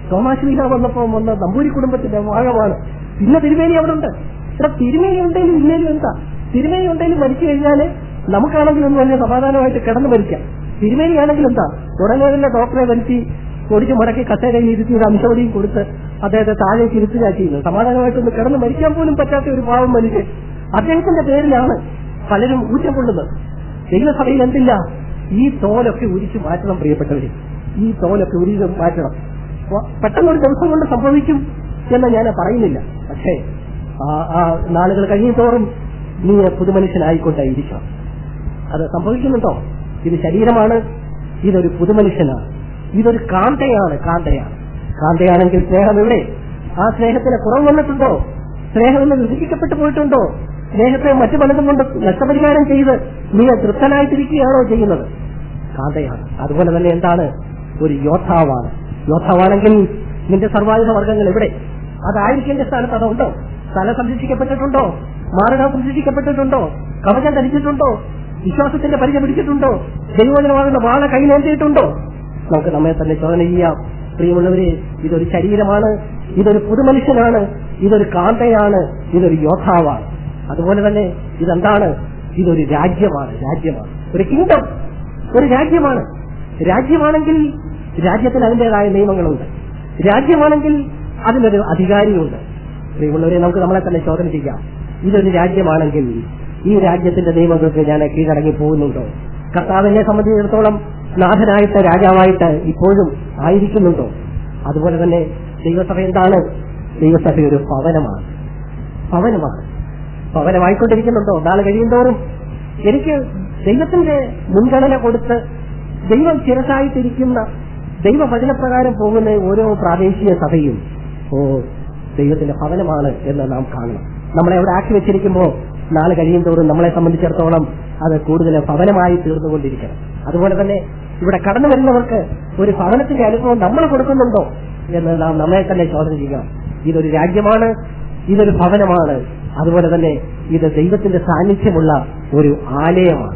തോമാശ്രീല വന്നപ്പോ വന്ന നമ്പൂരി കുടുംബത്തിന്റെ ഭാഗമാണ് പിന്നെ തിരുമേനി അവിടെ ഉണ്ട് ഇവിടെ തിരുമേനി ഉണ്ടെങ്കിലും ഇല്ലേലും എന്താ തിരുമേനി ഉണ്ടെങ്കിലും മരിച്ചു കഴിഞ്ഞാല് നമുക്കാണെങ്കിലും ഒന്ന് വലിയ സമാധാനമായിട്ട് കിടന്നു മരിക്കാം തിരുമേനിയാണെങ്കിൽ എന്താ ഉടനെ ഡോക്ടറെ വലിച്ച് ഒടിച്ച് മുടക്കി കസേരയിൽ ഇരുത്തി ഒരു അംശവടിയും കൊടുത്ത് അദ്ദേഹത്തെ താഴേക്ക് ഇരുത്തുക ചെയ്യുന്നത് സമാധാനമായിട്ടൊന്ന് കിടന്ന് മരിക്കാൻ പോലും പറ്റാത്ത ഒരു പാവം മനുഷ്യൻ അദ്ദേഹത്തിന്റെ പേരിലാണ് പലരും ഊറ്റം കൊള്ളുന്നത് ദൈവസഭയിൽ എന്തില്ല ഈ തോലൊക്കെ ഉരിച്ചു മാറ്റണം പ്രിയപ്പെട്ടവര് ഈ തോലൊക്കെ ഉരിച്ച് മാറ്റണം വ- പെട്ടെന്നൊരു ദിവസം കൊണ്ട് സംഭവിക്കും എന്ന് ഞാൻ പറയുന്നില്ല പക്ഷേ ആ- ആ നാളുകൾ കഴിയും തോറും നീ പുതുമനുഷ്യനായിക്കൊണ്ടേയിരിക്കണം അത് സംഭവിക്കുന്നുണ്ടോ ഇത് ശരീരമാണ് ഇതൊരു പുതുമനുഷ്യനാണ് ഇതൊരു കാന്തയാണ് കാന്തയാണ് കാന്തയാണെങ്കിൽ സ്നേഹം എവിടെ ആ സ്നേഹത്തിന് കുറവ് വന്നിട്ടുണ്ടോ സ്നേഹം ഒന്ന് വിഭജിക്കപ്പെട്ടു പോയിട്ടുണ്ടോ സ്നേഹത്തെ മറ്റു പലതും കൊണ്ട് നഷ്ടപരിഹാരം ചെയ്ത് നീ തൃപ്തനായിട്ടിരിക്കുകയാണോ ചെയ്യുന്നത് കാന്തയാണ് അതുപോലെ തന്നെ എന്താണ് ഒരു യോദ്ധാവാണ് യോദ്ധാവാണെങ്കിൽ നിന്റെ സർവായുധ വർഗങ്ങൾ എവിടെ അതായിരിക്കേണ്ട സ്ഥാനത്ത് അതുണ്ടോ തല സംരക്ഷിക്കപ്പെട്ടിട്ടുണ്ടോ മാറിടം സംരക്ഷിക്കപ്പെട്ടിട്ടുണ്ടോ കവചം ധരിച്ചിട്ടുണ്ടോ വിശ്വാസത്തിന്റെ പരിചയം പിടിച്ചിട്ടുണ്ടോ ദൈവജനമാകുന്ന വാള കൈനേന്തിയിട്ടുണ്ടോ നമുക്ക് നമ്മെ തന്നെ ചോദന ചെയ്യാം പ്രിയമുള്ളവരെ ഇതൊരു ശരീരമാണ് ഇതൊരു പുതുമനുഷ്യനാണ് ഇതൊരു കാന്തയാണ് ഇതൊരു യോദ്ധാവാണ് അതുപോലെ തന്നെ ഇതെന്താണ് ഇതൊരു രാജ്യമാണ് രാജ്യമാണ് ഒരു കിങ്ഡം ഒരു രാജ്യമാണ് രാജ്യമാണെങ്കിൽ രാജ്യത്തിന് അതിന്റേതായ നിയമങ്ങളുണ്ട് രാജ്യമാണെങ്കിൽ അതിനൊരു അധികാരിയുണ്ട് പ്രിയമുള്ളവരെ നമുക്ക് നമ്മളെ തന്നെ ചോദന ചെയ്യാം ഇതൊരു രാജ്യമാണെങ്കിൽ ഈ രാജ്യത്തിന്റെ നിയമങ്ങൾക്ക് ഞാൻ കീഴടങ്ങി പോകുന്നുണ്ടോ കർത്താവിനെ സംബന്ധിച്ചിടത്തോളം നാഥനായിട്ട് രാജാവായിട്ട് ഇപ്പോഴും ആയിരിക്കുന്നുണ്ടോ അതുപോലെ തന്നെ ദൈവസഭ എന്താണ് ദൈവസഭ ഒരു ഭവനമാണ് ഭവനമാണ് ഭവനമായിക്കൊണ്ടിരിക്കുന്നുണ്ടോ നാളെ കഴിയുന്തോറും എനിക്ക് ദൈവത്തിന്റെ മുൻഗണന കൊടുത്ത് ദൈവം ചിരസായിട്ടിരിക്കുന്ന ദൈവവചനപ്രകാരം പോകുന്ന ഓരോ പ്രാദേശിക സഭയും ഓ ദൈവത്തിന്റെ ഭവനമാണ് എന്ന് നാം കാണണം നമ്മളെ അവിടെ ആക്കി വെച്ചിരിക്കുമ്പോൾ നാളെ കഴിയും തോറും നമ്മളെ സംബന്ധിച്ചിടത്തോളം അത് കൂടുതൽ ഭവനമായി തീർന്നുകൊണ്ടിരിക്കണം അതുപോലെ തന്നെ ഇവിടെ കടന്നു വരുന്നവർക്ക് ഒരു ഭവനത്തിന്റെ അനുഭവം നമ്മൾ കൊടുക്കുന്നുണ്ടോ എന്ന് നാം നമ്മളെ തന്നെ ചോദന ചെയ്യാം ഇതൊരു രാജ്യമാണ് ഇതൊരു ഭവനമാണ് അതുപോലെ തന്നെ ഇത് ദൈവത്തിന്റെ സാന്നിധ്യമുള്ള ഒരു ആലയമാണ്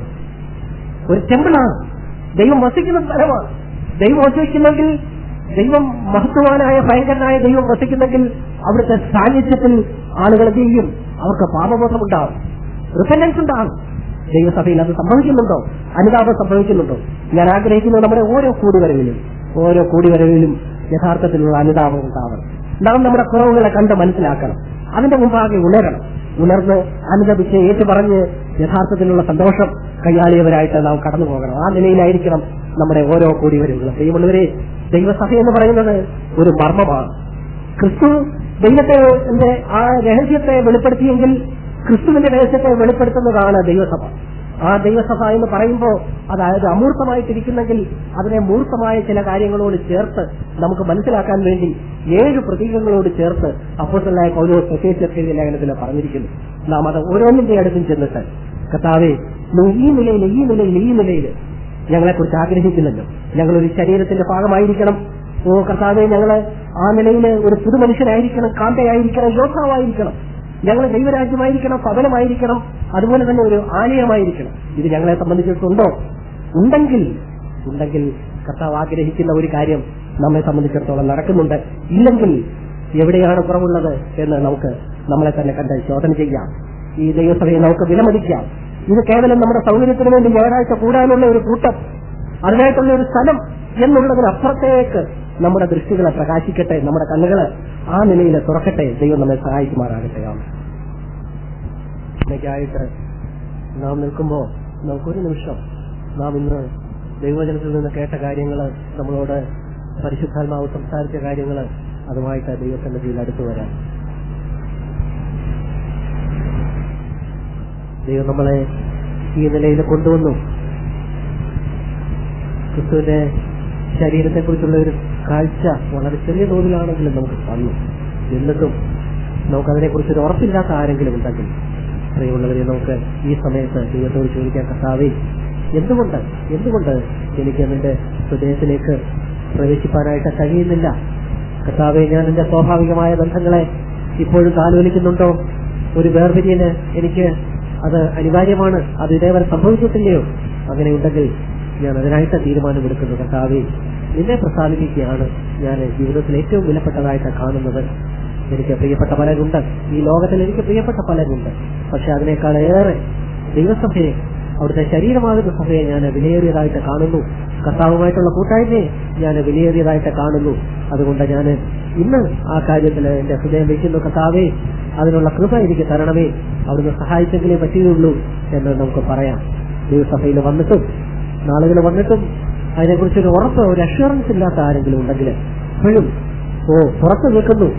ഒരു ടെമ്പിളാണ് ദൈവം വസിക്കുന്ന സ്ഥലമാണ് ദൈവം വസിക്കുന്നെങ്കിൽ ദൈവം മഹത്വവാനായ ഭയങ്കരനായ ദൈവം വസിക്കുന്നെങ്കിൽ അവിടുത്തെ സാന്നിധ്യത്തിൽ ആളുകൾ എന്ത് ചെയ്യും അവർക്ക് പാപബോധം ഉണ്ടാകും റിപ്പൻഡൻസ് ഉണ്ടാകും ദൈവസഭയിൽ അത് സംഭവിക്കുന്നുണ്ടോ അനുതാപം സംഭവിക്കുന്നുണ്ടോ ഞാൻ ആഗ്രഹിക്കുന്നത് നമ്മുടെ ഓരോ കൂടിവരവിലും ഓരോ കൂടിവരവിലും യഥാർത്ഥത്തിലുള്ള അനുതാപം ഉണ്ടാവണം നാം നമ്മുടെ കുറവുകളെ കണ്ട് മനസ്സിലാക്കണം അതിന്റെ മുമ്പാകെ ഉണരണം ഉണർന്ന് അനുദപിച്ച് ഏറ്റുപറഞ്ഞ് യഥാർത്ഥത്തിലുള്ള സന്തോഷം കൈയാളിയവരായിട്ട് നാം കടന്നു പോകണം ആ നിലയിലായിരിക്കണം നമ്മുടെ ഓരോ കൂടിവരവുകളും പ്രിയമുള്ളവരെ ദൈവസഭ എന്ന് പറയുന്നത് ഒരു മർമ്മമാണ് ക്രിസ്തു ദൈവത്തെ എന്റെ ആ രഹസ്യത്തെ വെളിപ്പെടുത്തിയെങ്കിൽ ക്രിസ്തുവിന്റെ രഹസ്യത്തെ വെളിപ്പെടുത്തുന്നതാണ് ദൈവസഭ ആ ദൈവസഭ എന്ന് പറയുമ്പോൾ അതായത് അമൂർത്തമായിട്ടിരിക്കുന്നെങ്കിൽ അതിനെ മൂർത്തമായ ചില കാര്യങ്ങളോട് ചേർത്ത് നമുക്ക് മനസ്സിലാക്കാൻ വേണ്ടി ഏഴ് പ്രതീകങ്ങളോട് ചേർത്ത് അപ്പോസലായ പൗരോ പ്രത്യേകിച്ച് ലേഖനത്തിൽ പറഞ്ഞിരിക്കുന്നു നാം അത് ഓരോന്നിന്റെ അടുത്തും ചെന്നിട്ട് കർത്താവെ നീ ഈ നിലയിൽ ഈ നിലയിൽ ഈ നിലയിൽ ഞങ്ങളെക്കുറിച്ച് ആഗ്രഹിക്കുന്നുണ്ടോ ഞങ്ങളൊരു ശരീരത്തിന്റെ ഭാഗമായിരിക്കണം ഓ കർത്താവെ ഞങ്ങള് ആ നിലയിൽ ഒരു പുതുമനുഷ്യനായിരിക്കണം കാന്തയായിരിക്കണം യോദ്ധാവായിരിക്കണം ഞങ്ങൾ ദൈവരാജ്യമായിരിക്കണം ഭവനമായിരിക്കണം അതുപോലെ തന്നെ ഒരു ആലയമായിരിക്കണം ഇത് ഞങ്ങളെ സംബന്ധിച്ചിട്ടുണ്ടോ ഉണ്ടെങ്കിൽ ഉണ്ടെങ്കിൽ കർത്താവ് ആഗ്രഹിക്കുന്ന ഒരു കാര്യം നമ്മെ സംബന്ധിച്ചിടത്തോളം നടക്കുന്നുണ്ട് ഇല്ലെങ്കിൽ എവിടെയാണ് കുറവുള്ളത് എന്ന് നമുക്ക് നമ്മളെ തന്നെ കണ്ട് ചോദന ചെയ്യാം ഈ ദൈവസഭയെ നമുക്ക് വിലമതിക്കാം ഇത് കേവലം നമ്മുടെ സൗകര്യത്തിന് വേണ്ടി ഞായറാഴ്ച കൂടാനുള്ള ഒരു കൂട്ടം അതിനായിട്ടുള്ള ഒരു സ്ഥലം എന്നുള്ളതിനപ്പുറത്തേക്ക് നമ്മുടെ ദൃഷ്ടികളെ പ്രകാശിക്കട്ടെ നമ്മുടെ കണ്ണുകള് ആ നിലയിൽ തുറക്കട്ടെ ദൈവം നമ്മെ സഹായിക്കുമാറാകട്ടെ ആയിട്ട് നാം നിൽക്കുമ്പോൾ നമുക്കൊരു നിമിഷം നാം ഇന്ന് ദൈവജനത്തിൽ നിന്ന് കേട്ട കാര്യങ്ങൾ നമ്മളോട് പരിശുദ്ധാത്മാവ് സംസാരിച്ച കാര്യങ്ങൾ അതുമായിട്ട് ദൈവത്തിന്റെ കീഴിൽ അടുത്തു വരാം ദൈവം നമ്മളെ ഈ നിലയിൽ കൊണ്ടുവന്നു ക്രിസ്തുവിന്റെ ശരീരത്തെ കുറിച്ചുള്ള ഒരു കാഴ്ച വളരെ ചെറിയ തോതിലാണെങ്കിലും നമുക്ക് തന്നു എന്നിട്ടും നമുക്കതിനെ കുറിച്ച് ഒരു ഉറപ്പില്ലാത്ത ആരെങ്കിലും ഉണ്ടെങ്കിൽ പ്രിയമുള്ളവരെ നമുക്ക് ഈ സമയത്ത് ദൈവത്തോട് ചോദിക്കാൻ കർത്താവേ എന്തുകൊണ്ട് എന്തുകൊണ്ട് എനിക്ക് നിന്റെ ഹൃദയത്തിലേക്ക് പ്രവേശിപ്പാനായിട്ട് കഴിയുന്നില്ല കർത്താവെ ഞാൻ എന്റെ സ്വാഭാവികമായ ബന്ധങ്ങളെ ഇപ്പോഴും താലോലിക്കുന്നുണ്ടോ ഒരു വേർപിരിയന് എനിക്ക് അത് അനിവാര്യമാണ് അത് ഇതേവരെ സംഭവിച്ചിട്ടില്ലയോ അങ്ങനെ ഉണ്ടെങ്കിൽ ഞാൻ അതിനായിട്ട് തീരുമാനമെടുക്കുന്നു കർത്താവെ നിന്നെ പ്രസാദിപ്പിക്കുകയാണ് ഞാൻ ജീവിതത്തിൽ ഏറ്റവും വിലപ്പെട്ടതായിട്ട് കാണുന്നത് എനിക്ക് പ്രിയപ്പെട്ട പലരുണ്ട് ഈ ലോകത്തിൽ എനിക്ക് പ്രിയപ്പെട്ട പലരുണ്ട് പക്ഷെ അതിനേക്കാൾ ഏറെ ദൈവസഭയെ അവിടുത്തെ ശരീരമാകുന്ന സഭയെ ഞാൻ വിലയേറിയതായിട്ട് കാണുന്നു കർത്താവുമായിട്ടുള്ള കൂട്ടായ്മയെ ഞാൻ വിലയേറിയതായിട്ട് കാണുന്നു അതുകൊണ്ട് ഞാൻ ഇന്ന് ആ കാര്യത്തിൽ എന്റെ ഹൃദയം വയ്ക്കുന്നു കർത്താവേ അതിനുള്ള കൃപ എനിക്ക് തരണമേ അവിടുന്ന് സഹായിച്ചെങ്കിലേ പറ്റിയുള്ളൂ എന്ന് നമുക്ക് പറയാം ദൈവസഭയിൽ വന്നിട്ടും നാളുകൾ വന്നിട്ടും അതിനെക്കുറിച്ചൊരു ഉറപ്പ് ഒരു അഷുറൻസ് ഇല്ലാത്ത ആരെങ്കിലും ഉണ്ടെങ്കിൽ ഇപ്പോഴും ഓ പുറത്തു നിൽക്കുന്നു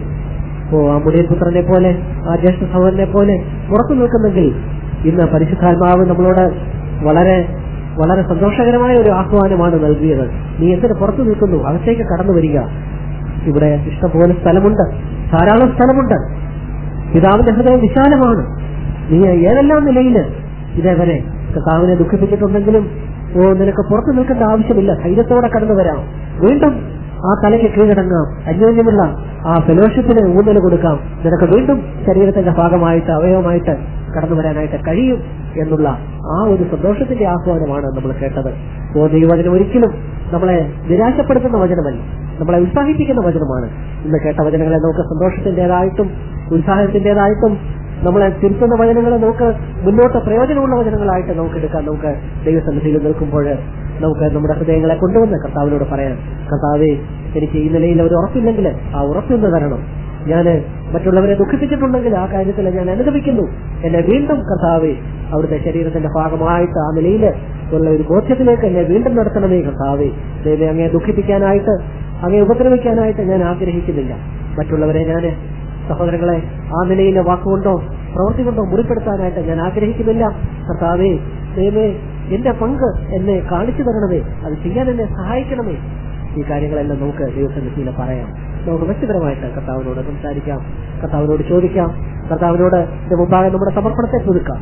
ഓ ആ മുടിയൻപുത്രനെ പോലെ ആ ജ്യേഷ്ഠ സഹോദരനെ പോലെ പുറത്തു നിൽക്കുന്നെങ്കിൽ ഇന്ന് പരിശുദ്ധാത്മാവ് നമ്മളോട് വളരെ വളരെ സന്തോഷകരമായ ഒരു ആഹ്വാനമാണ് നൽകിയത് നീ എന്തിനു പുറത്തു നിൽക്കുന്നു അകത്തേക്ക് കടന്നു വരിക ഇവിടെ ഇഷ്ടംപോലെ സ്ഥലമുണ്ട് ധാരാളം സ്ഥലമുണ്ട് പിതാവിന്റെ ഹൃദയം വിശാലമാണ് നീ ഏതെല്ലാം നിലയില് ഇതേവരെ കർത്താവിനെ ദുഃഖിപ്പിച്ചിട്ടുണ്ടെങ്കിലും ഓ നിനക്ക് പുറത്തു നിൽക്കേണ്ട ആവശ്യമില്ല ധൈര്യത്തോടെ കടന്നു വരാം വീണ്ടും ആ തലയ്ക്ക് കീഴടങ്ങാം അന്യോന്യമുള്ള ആ ഫെലോഷിപ്പിന് ഊന്നൽ കൊടുക്കാം നിനക്ക് വീണ്ടും ശരീരത്തിന്റെ ഭാഗമായിട്ട് അവയവമായിട്ട് കടന്നു വരാനായിട്ട് കഴിയും എന്നുള്ള ആ ഒരു സന്തോഷത്തിന്റെ ആഹ്വാനമാണ് നമ്മൾ കേട്ടത് ഓ ദൈവവചനം ഒരിക്കലും നമ്മളെ നിരാശപ്പെടുത്തുന്ന വചനമല്ല നമ്മളെ ഉത്സാഹിപ്പിക്കുന്ന വചനമാണ് ഇന്ന് കേട്ട വചനങ്ങളെ നമുക്ക് സന്തോഷത്തിന്റേതായിട്ടും ഉത്സാഹത്തിന്റേതായിട്ടും നമ്മളെ തിരുത്തുന്ന വചനങ്ങളെ നമുക്ക് മുന്നോട്ട് പ്രയോജനമുള്ള വചനങ്ങളായിട്ട് നമുക്ക് എടുക്കാം നമുക്ക് ദൈവസന്നിധിയിൽ നിൽക്കുമ്പോൾ നമുക്ക് നമ്മുടെ ഹൃദയങ്ങളെ കൊണ്ടുവന്ന് കർത്താവിനോട് പറയാം കർത്താവേ എനിക്ക് ഈ നിലയിൽ ഒരു ഉറപ്പില്ലെങ്കിൽ ആ ഉറപ്പിന്ന് തരണം ഞാൻ മറ്റുള്ളവരെ ദുഃഖിപ്പിച്ചിട്ടുണ്ടെങ്കിൽ ആ കാര്യത്തിൽ ഞാൻ അനുഗമിക്കുന്നു എന്നെ വീണ്ടും കർത്താവെ അവിടുത്തെ ശരീരത്തിന്റെ ഭാഗമായിട്ട് ആ നിലയിൽ ഉള്ള ഒരു ബോധ്യത്തിലേക്ക് എന്നെ വീണ്ടും നടത്തണമേ കർത്താവെ ദൈവം അങ്ങേ ദുഃഖിപ്പിക്കാനായിട്ട് അങ്ങേ ഉപദ്രവിക്കാനായിട്ട് ഞാൻ ആഗ്രഹിക്കുന്നില്ല മറ്റുള്ളവരെ ഞാൻ സഹോദരങ്ങളെ ആ നിലയിലെ വാക്കുകൊണ്ടോ പ്രവൃത്തി കൊണ്ടോ മുറിപ്പെടുത്താനായിട്ട് ഞാൻ ആഗ്രഹിക്കുന്നില്ല കർത്താവേ ദൈവമേ എന്റെ പങ്ക് എന്നെ കാണിച്ചു തരണമേ അത് ചെയ്യാൻ എന്നെ സഹായിക്കണമേ ഈ കാര്യങ്ങളെല്ലാം നമുക്ക് ദൈവസന്നിധിയിൽ പറയാം നമുക്ക് വ്യക്തിപരമായിട്ട് കർത്താവിനോട് സംസാരിക്കാം കർത്താവിനോട് ചോദിക്കാം കർത്താവിനോട് ഇതിന്റെ മുമ്പാകെ നമ്മുടെ സമർപ്പണത്തെ പുതുക്കാം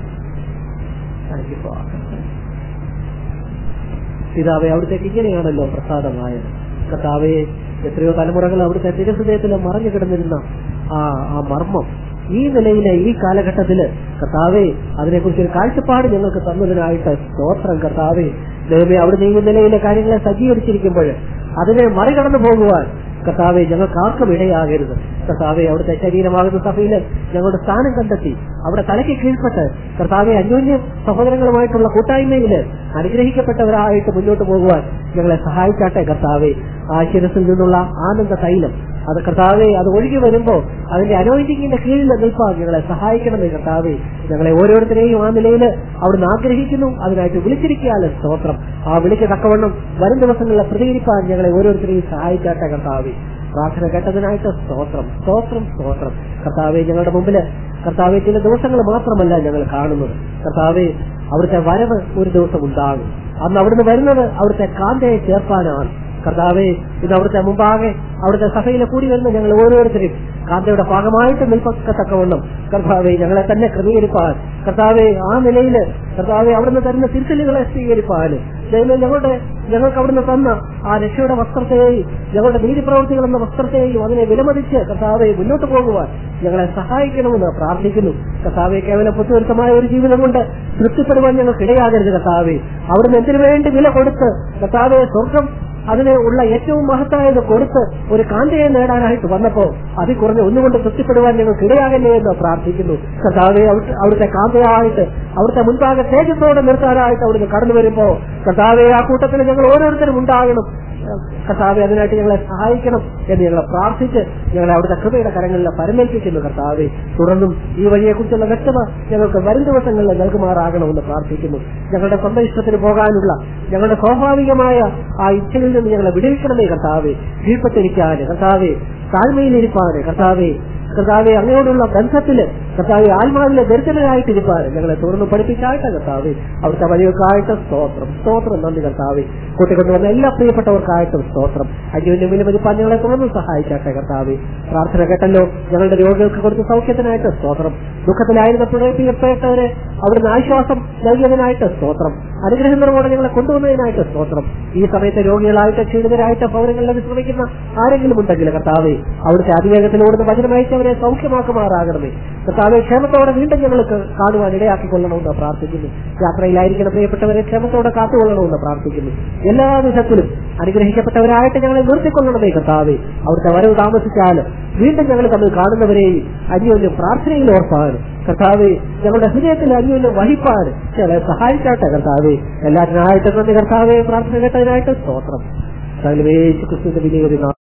Thank you, Father. പിതാവെ അവിടുത്തേക്ക് ഇങ്ങനെയാണല്ലോ പ്രസാദമായത് കർത്താവെ എത്രയോ തലമുറകൾ അവിടുത്തെ തിരുഹൃദയത്തിൽ മറഞ്ഞു കിടന്നിരുന്ന ആ ആ മർമ്മം ഈ നിലയിലെ ഈ കാലഘട്ടത്തില് കർത്താവെ അതിനെക്കുറിച്ച് ഒരു കാഴ്ചപ്പാട് ഞങ്ങൾക്ക് തന്നതിനായിട്ട് സ്തോത്രം കർത്താവെ ദൈവമേ അവിടുന്ന് ഈ നിലയിലെ കാര്യങ്ങളെ സജ്ജീകരിച്ചിരിക്കുമ്പോൾ അതിനെ മറികടന്നു പോകുവാൻ കർത്താവെ ഞങ്ങൾക്ക് ആർക്കും ഇടയാകരുത് കർത്താവെ അവിടുത്തെ ശരീരമാകുന്ന സഭയില് ഞങ്ങളുടെ സ്ഥാനം കണ്ടെത്തി അവിടെ തലയ്ക്ക് കീഴ്പ്പെട്ട് കർത്താവെ അന്യോന്യം സഹോദരങ്ങളുമായിട്ടുള്ള കൂട്ടായ്മയില് അനുഗ്രഹിക്കപ്പെട്ടവരായിട്ട് മുന്നോട്ട് പോകുവാൻ ഞങ്ങളെ സഹായിച്ചാട്ടെ കർത്താവെ ആ ശിരസിൽ നിന്നുള്ള ആനന്ദ തൈലം അത് കർത്താവെ അത് ഒഴുകി വരുമ്പോ അതിന്റെ അനോയിന്റിങ്ങിന്റെ കീഴിൽ നിൽപ്പാൻ ഞങ്ങളെ സഹായിക്കണമേ കർത്താവെ ഞങ്ങളെ ഓരോരുത്തരെയും ആ നിലയിൽ അവിടുന്ന് ആഗ്രഹിക്കുന്നു അതിനായിട്ട് വിളിച്ചിരിക്കാല് സ്തോത്രം ആ വിളിക്ക് തക്കവണ്ണം വരും ദിവസങ്ങളിൽ പ്രതികരിപ്പാൻ ഞങ്ങളെ ഓരോരുത്തരെയും സഹായിക്കാട്ടെ കർത്താവെ പ്രാർത്ഥന കേട്ടതിനായിട്ട് സ്തോത്രം സ്തോത്രം സ്തോത്രം കർത്താവെ ഞങ്ങളുടെ മുമ്പില് കർത്താവെ ചില ദിവസങ്ങൾ മാത്രമല്ല ഞങ്ങൾ കാണുന്നത് കർത്താവെ അവിടുത്തെ വരവ് ഒരു ദിവസം ഉണ്ടാകും അന്ന് അവിടുന്ന് വരുന്നത് അവിടുത്തെ കാന്തയെ ചേർപ്പാനാണ് കർത്താവെ ഇത് അവിടുത്തെ മുമ്പാകെ അവിടുത്തെ സഭയിലെ കൂടി വരുന്ന ഞങ്ങൾ ഓരോരുത്തരും കാന്തയുടെ ഭാഗമായിട്ട് നിൽക്കത്തക്കവണ്ണം കർത്താവെ ഞങ്ങളെ തന്നെ ക്രമീകരിപ്പാൻ കർത്താവെ ആ നിലയിൽ കർത്താവെ അവിടുന്ന് തരുന്ന തിരുത്തലുകളെ സ്വീകരിപ്പാൻ ദൈവം ഞങ്ങളുടെ ഞങ്ങൾക്ക് അവിടുന്ന് തന്ന ആ രക്ഷയുടെ വസ്ത്രത്തെയും ഞങ്ങളുടെ നീതിപ്രവൃത്തികൾ എന്ന വസ്ത്രത്തെയും അതിനെ വിലമതിച്ച് കർത്താവെ മുന്നോട്ട് പോകുവാൻ ഞങ്ങളെ സഹായിക്കണമെന്ന് പ്രാർത്ഥിക്കുന്നു കർത്താവെ കേവലം പുത്തുവരുത്തമായ ഒരു ജീവിതം കൊണ്ട് തൃപ്തിപ്പെടുവാൻ ഞങ്ങൾക്ക് ഇടയാകരുത് കർത്താവെ അവിടുന്ന് എന്തിനു വേണ്ടി വില കൊടുത്ത് കർത്താവെ സ്വർഗം അതിന് ഉള്ള ഏറ്റവും മഹത്തായത് കൊടുത്ത് ഒരു കാന്തയെ നേടാനായിട്ട് വന്നപ്പോ അതിൽ കുറഞ്ഞ് ഒന്നുകൊണ്ട് തൃപ്തിപ്പെടുവാൻ ഞങ്ങൾക്ക് ഇടയാകല്ലേ എന്ന് പ്രാർത്ഥിക്കുന്നു കർത്താവെ അവിടുത്തെ- അവിടുത്തെ കാന്തയായിട്ട് അവിടുത്തെ മുൻപാകെ തേജസ്സോടെ നിർത്താനായിട്ട് അവിടുന്ന് കടന്നു വരുമ്പോ കർത്താവെ ആ കൂട്ടത്തിൽ ഞങ്ങൾ ഓരോരുത്തരും ഉണ്ടാകണം കർത്താവെ അതിനായിട്ട് ഞങ്ങളെ സഹായിക്കണം എന്ന് ഞങ്ങളെ പ്രാർത്ഥിച്ച് ഞങ്ങളെ അവിടുത്തെ കൃപയുടെ കരങ്ങളിൽ പരമേൽപ്പിക്കുന്നു കർത്താവെ തുടർന്നും ഈ വഴിയെക്കുറിച്ചുള്ള വ്യക്തത ഞങ്ങൾക്ക് വരും ദിവസങ്ങളിൽ നൽകുമാറാകണമെന്ന് പ്രാർത്ഥിക്കുന്നു ഞങ്ങളുടെ സ്വന്തം ഇഷ്ടത്തിന് പോകാനുള്ള ഞങ്ങളുടെ സ്വാഭാവികമായ ആ ഇച്ഛയിൽ നിന്ന് ഞങ്ങളെ വിടുവിക്കണമേ കർത്താവെ കീഴ്പ്പെട്ടിരിക്കാന് കർത്താവെ താഴ്മയിലിരിപ്പാന് കർത്താവെ കർത്താവെ അങ്ങയോടുള്ള ബന്ധത്തില് കർത്താവെ ആത്മാവിലെ ദർശനമായിട്ടിരിപ്പാൻ ഞങ്ങളെ തുറന്ന് പഠിപ്പിച്ചായിട്ട് കർത്താവെ അവിടുത്തെ വഴികൾക്കായിട്ട് സ്തോത്രം സ്തോത്രം നന്ദി കർത്താവെ കൂട്ടിക്കൊണ്ടുവന്ന എല്ലാ പ്രിയപ്പെട്ടവർക്കായിട്ടും സ്തോത്രം അന്യോന്യം വിലമതിപ്പാൻ ഞങ്ങളെ തുടർന്ന് സഹായിച്ചാട്ടെ കർത്താവെ പ്രാർത്ഥന കേട്ടല്ലോ ഞങ്ങളുടെ രോഗികൾക്ക് കൊടുത്ത സൗഖ്യത്തിനായിട്ട് സ്തോത്രം ദുഃഖത്തിലായിരുന്ന പ്രിയപ്പെട്ടവരെ അവിടുന്ന് ആശ്വാസം നൽകിയതിനായിട്ട് സ്തോത്രം അനുഗ്രഹം നിറവോടെ ഞങ്ങളെ കൊണ്ടുവന്നതിനായിട്ട് സ്തോത്രം ഈ സമയത്ത് രോഗികളായിട്ട് ക്ഷീണിതരായിട്ട് ഭവനങ്ങളിൽ വിശ്രമിക്കുന്ന ആരെങ്കിലും ഉണ്ടെങ്കിൽ കർത്താവെ അവിടുത്തെ അതിവേഗത്തിലൂടെ വചനം അയച്ചവരെ സൗഖ്യമാക്കുമാറാകണമേ കർത്താവെ ക്ഷേമത്തോടെ വീണ്ടും ഞങ്ങൾക്ക് കാണുവാൻ ഇടയാക്കിക്കൊള്ളണമെന്ന് പ്രാർത്ഥിക്കുന്നു യാത്രയിലായിരിക്കുന്ന പ്രിയപ്പെട്ടവരെ ക്ഷേമത്തോടെ കാത്തുകൊള്ളണമെന്ന് പ്രാർത്ഥിക്കുന്നു എല്ലാ വിധത്തിലും അനുഗ്രഹിക്കപ്പെട്ടവരായിട്ട് ഞങ്ങളെ നിർത്തിക്കൊള്ളണമേ കർത്താവെ അവിടുത്തെ വരവ് താമസിച്ചാൽ വീണ്ടും ഞങ്ങൾ തമ്മിൽ കാണുന്നവരെയും അന്യോന്യം പ്രാർത്ഥനയിൽ ഓർപ്പാൻ കർത്താവെ ഞങ്ങളുടെ ഹൃദയത്തിൽ അന്യോന്യം വഹിപ്പാൻ ഞങ്ങളെ സഹായിച്ചാട്ടെ കർത്താവെ എല്ലാറ്റിനായിട്ട് നന്ദി കർത്താവെ പ്രാർത്ഥന കേട്ടതിനായിട്ട് സ്തോത്രം സകലവേശു ക്രിസ്തുവിന്റെ വിലയേറിയ നാമത്തിൽ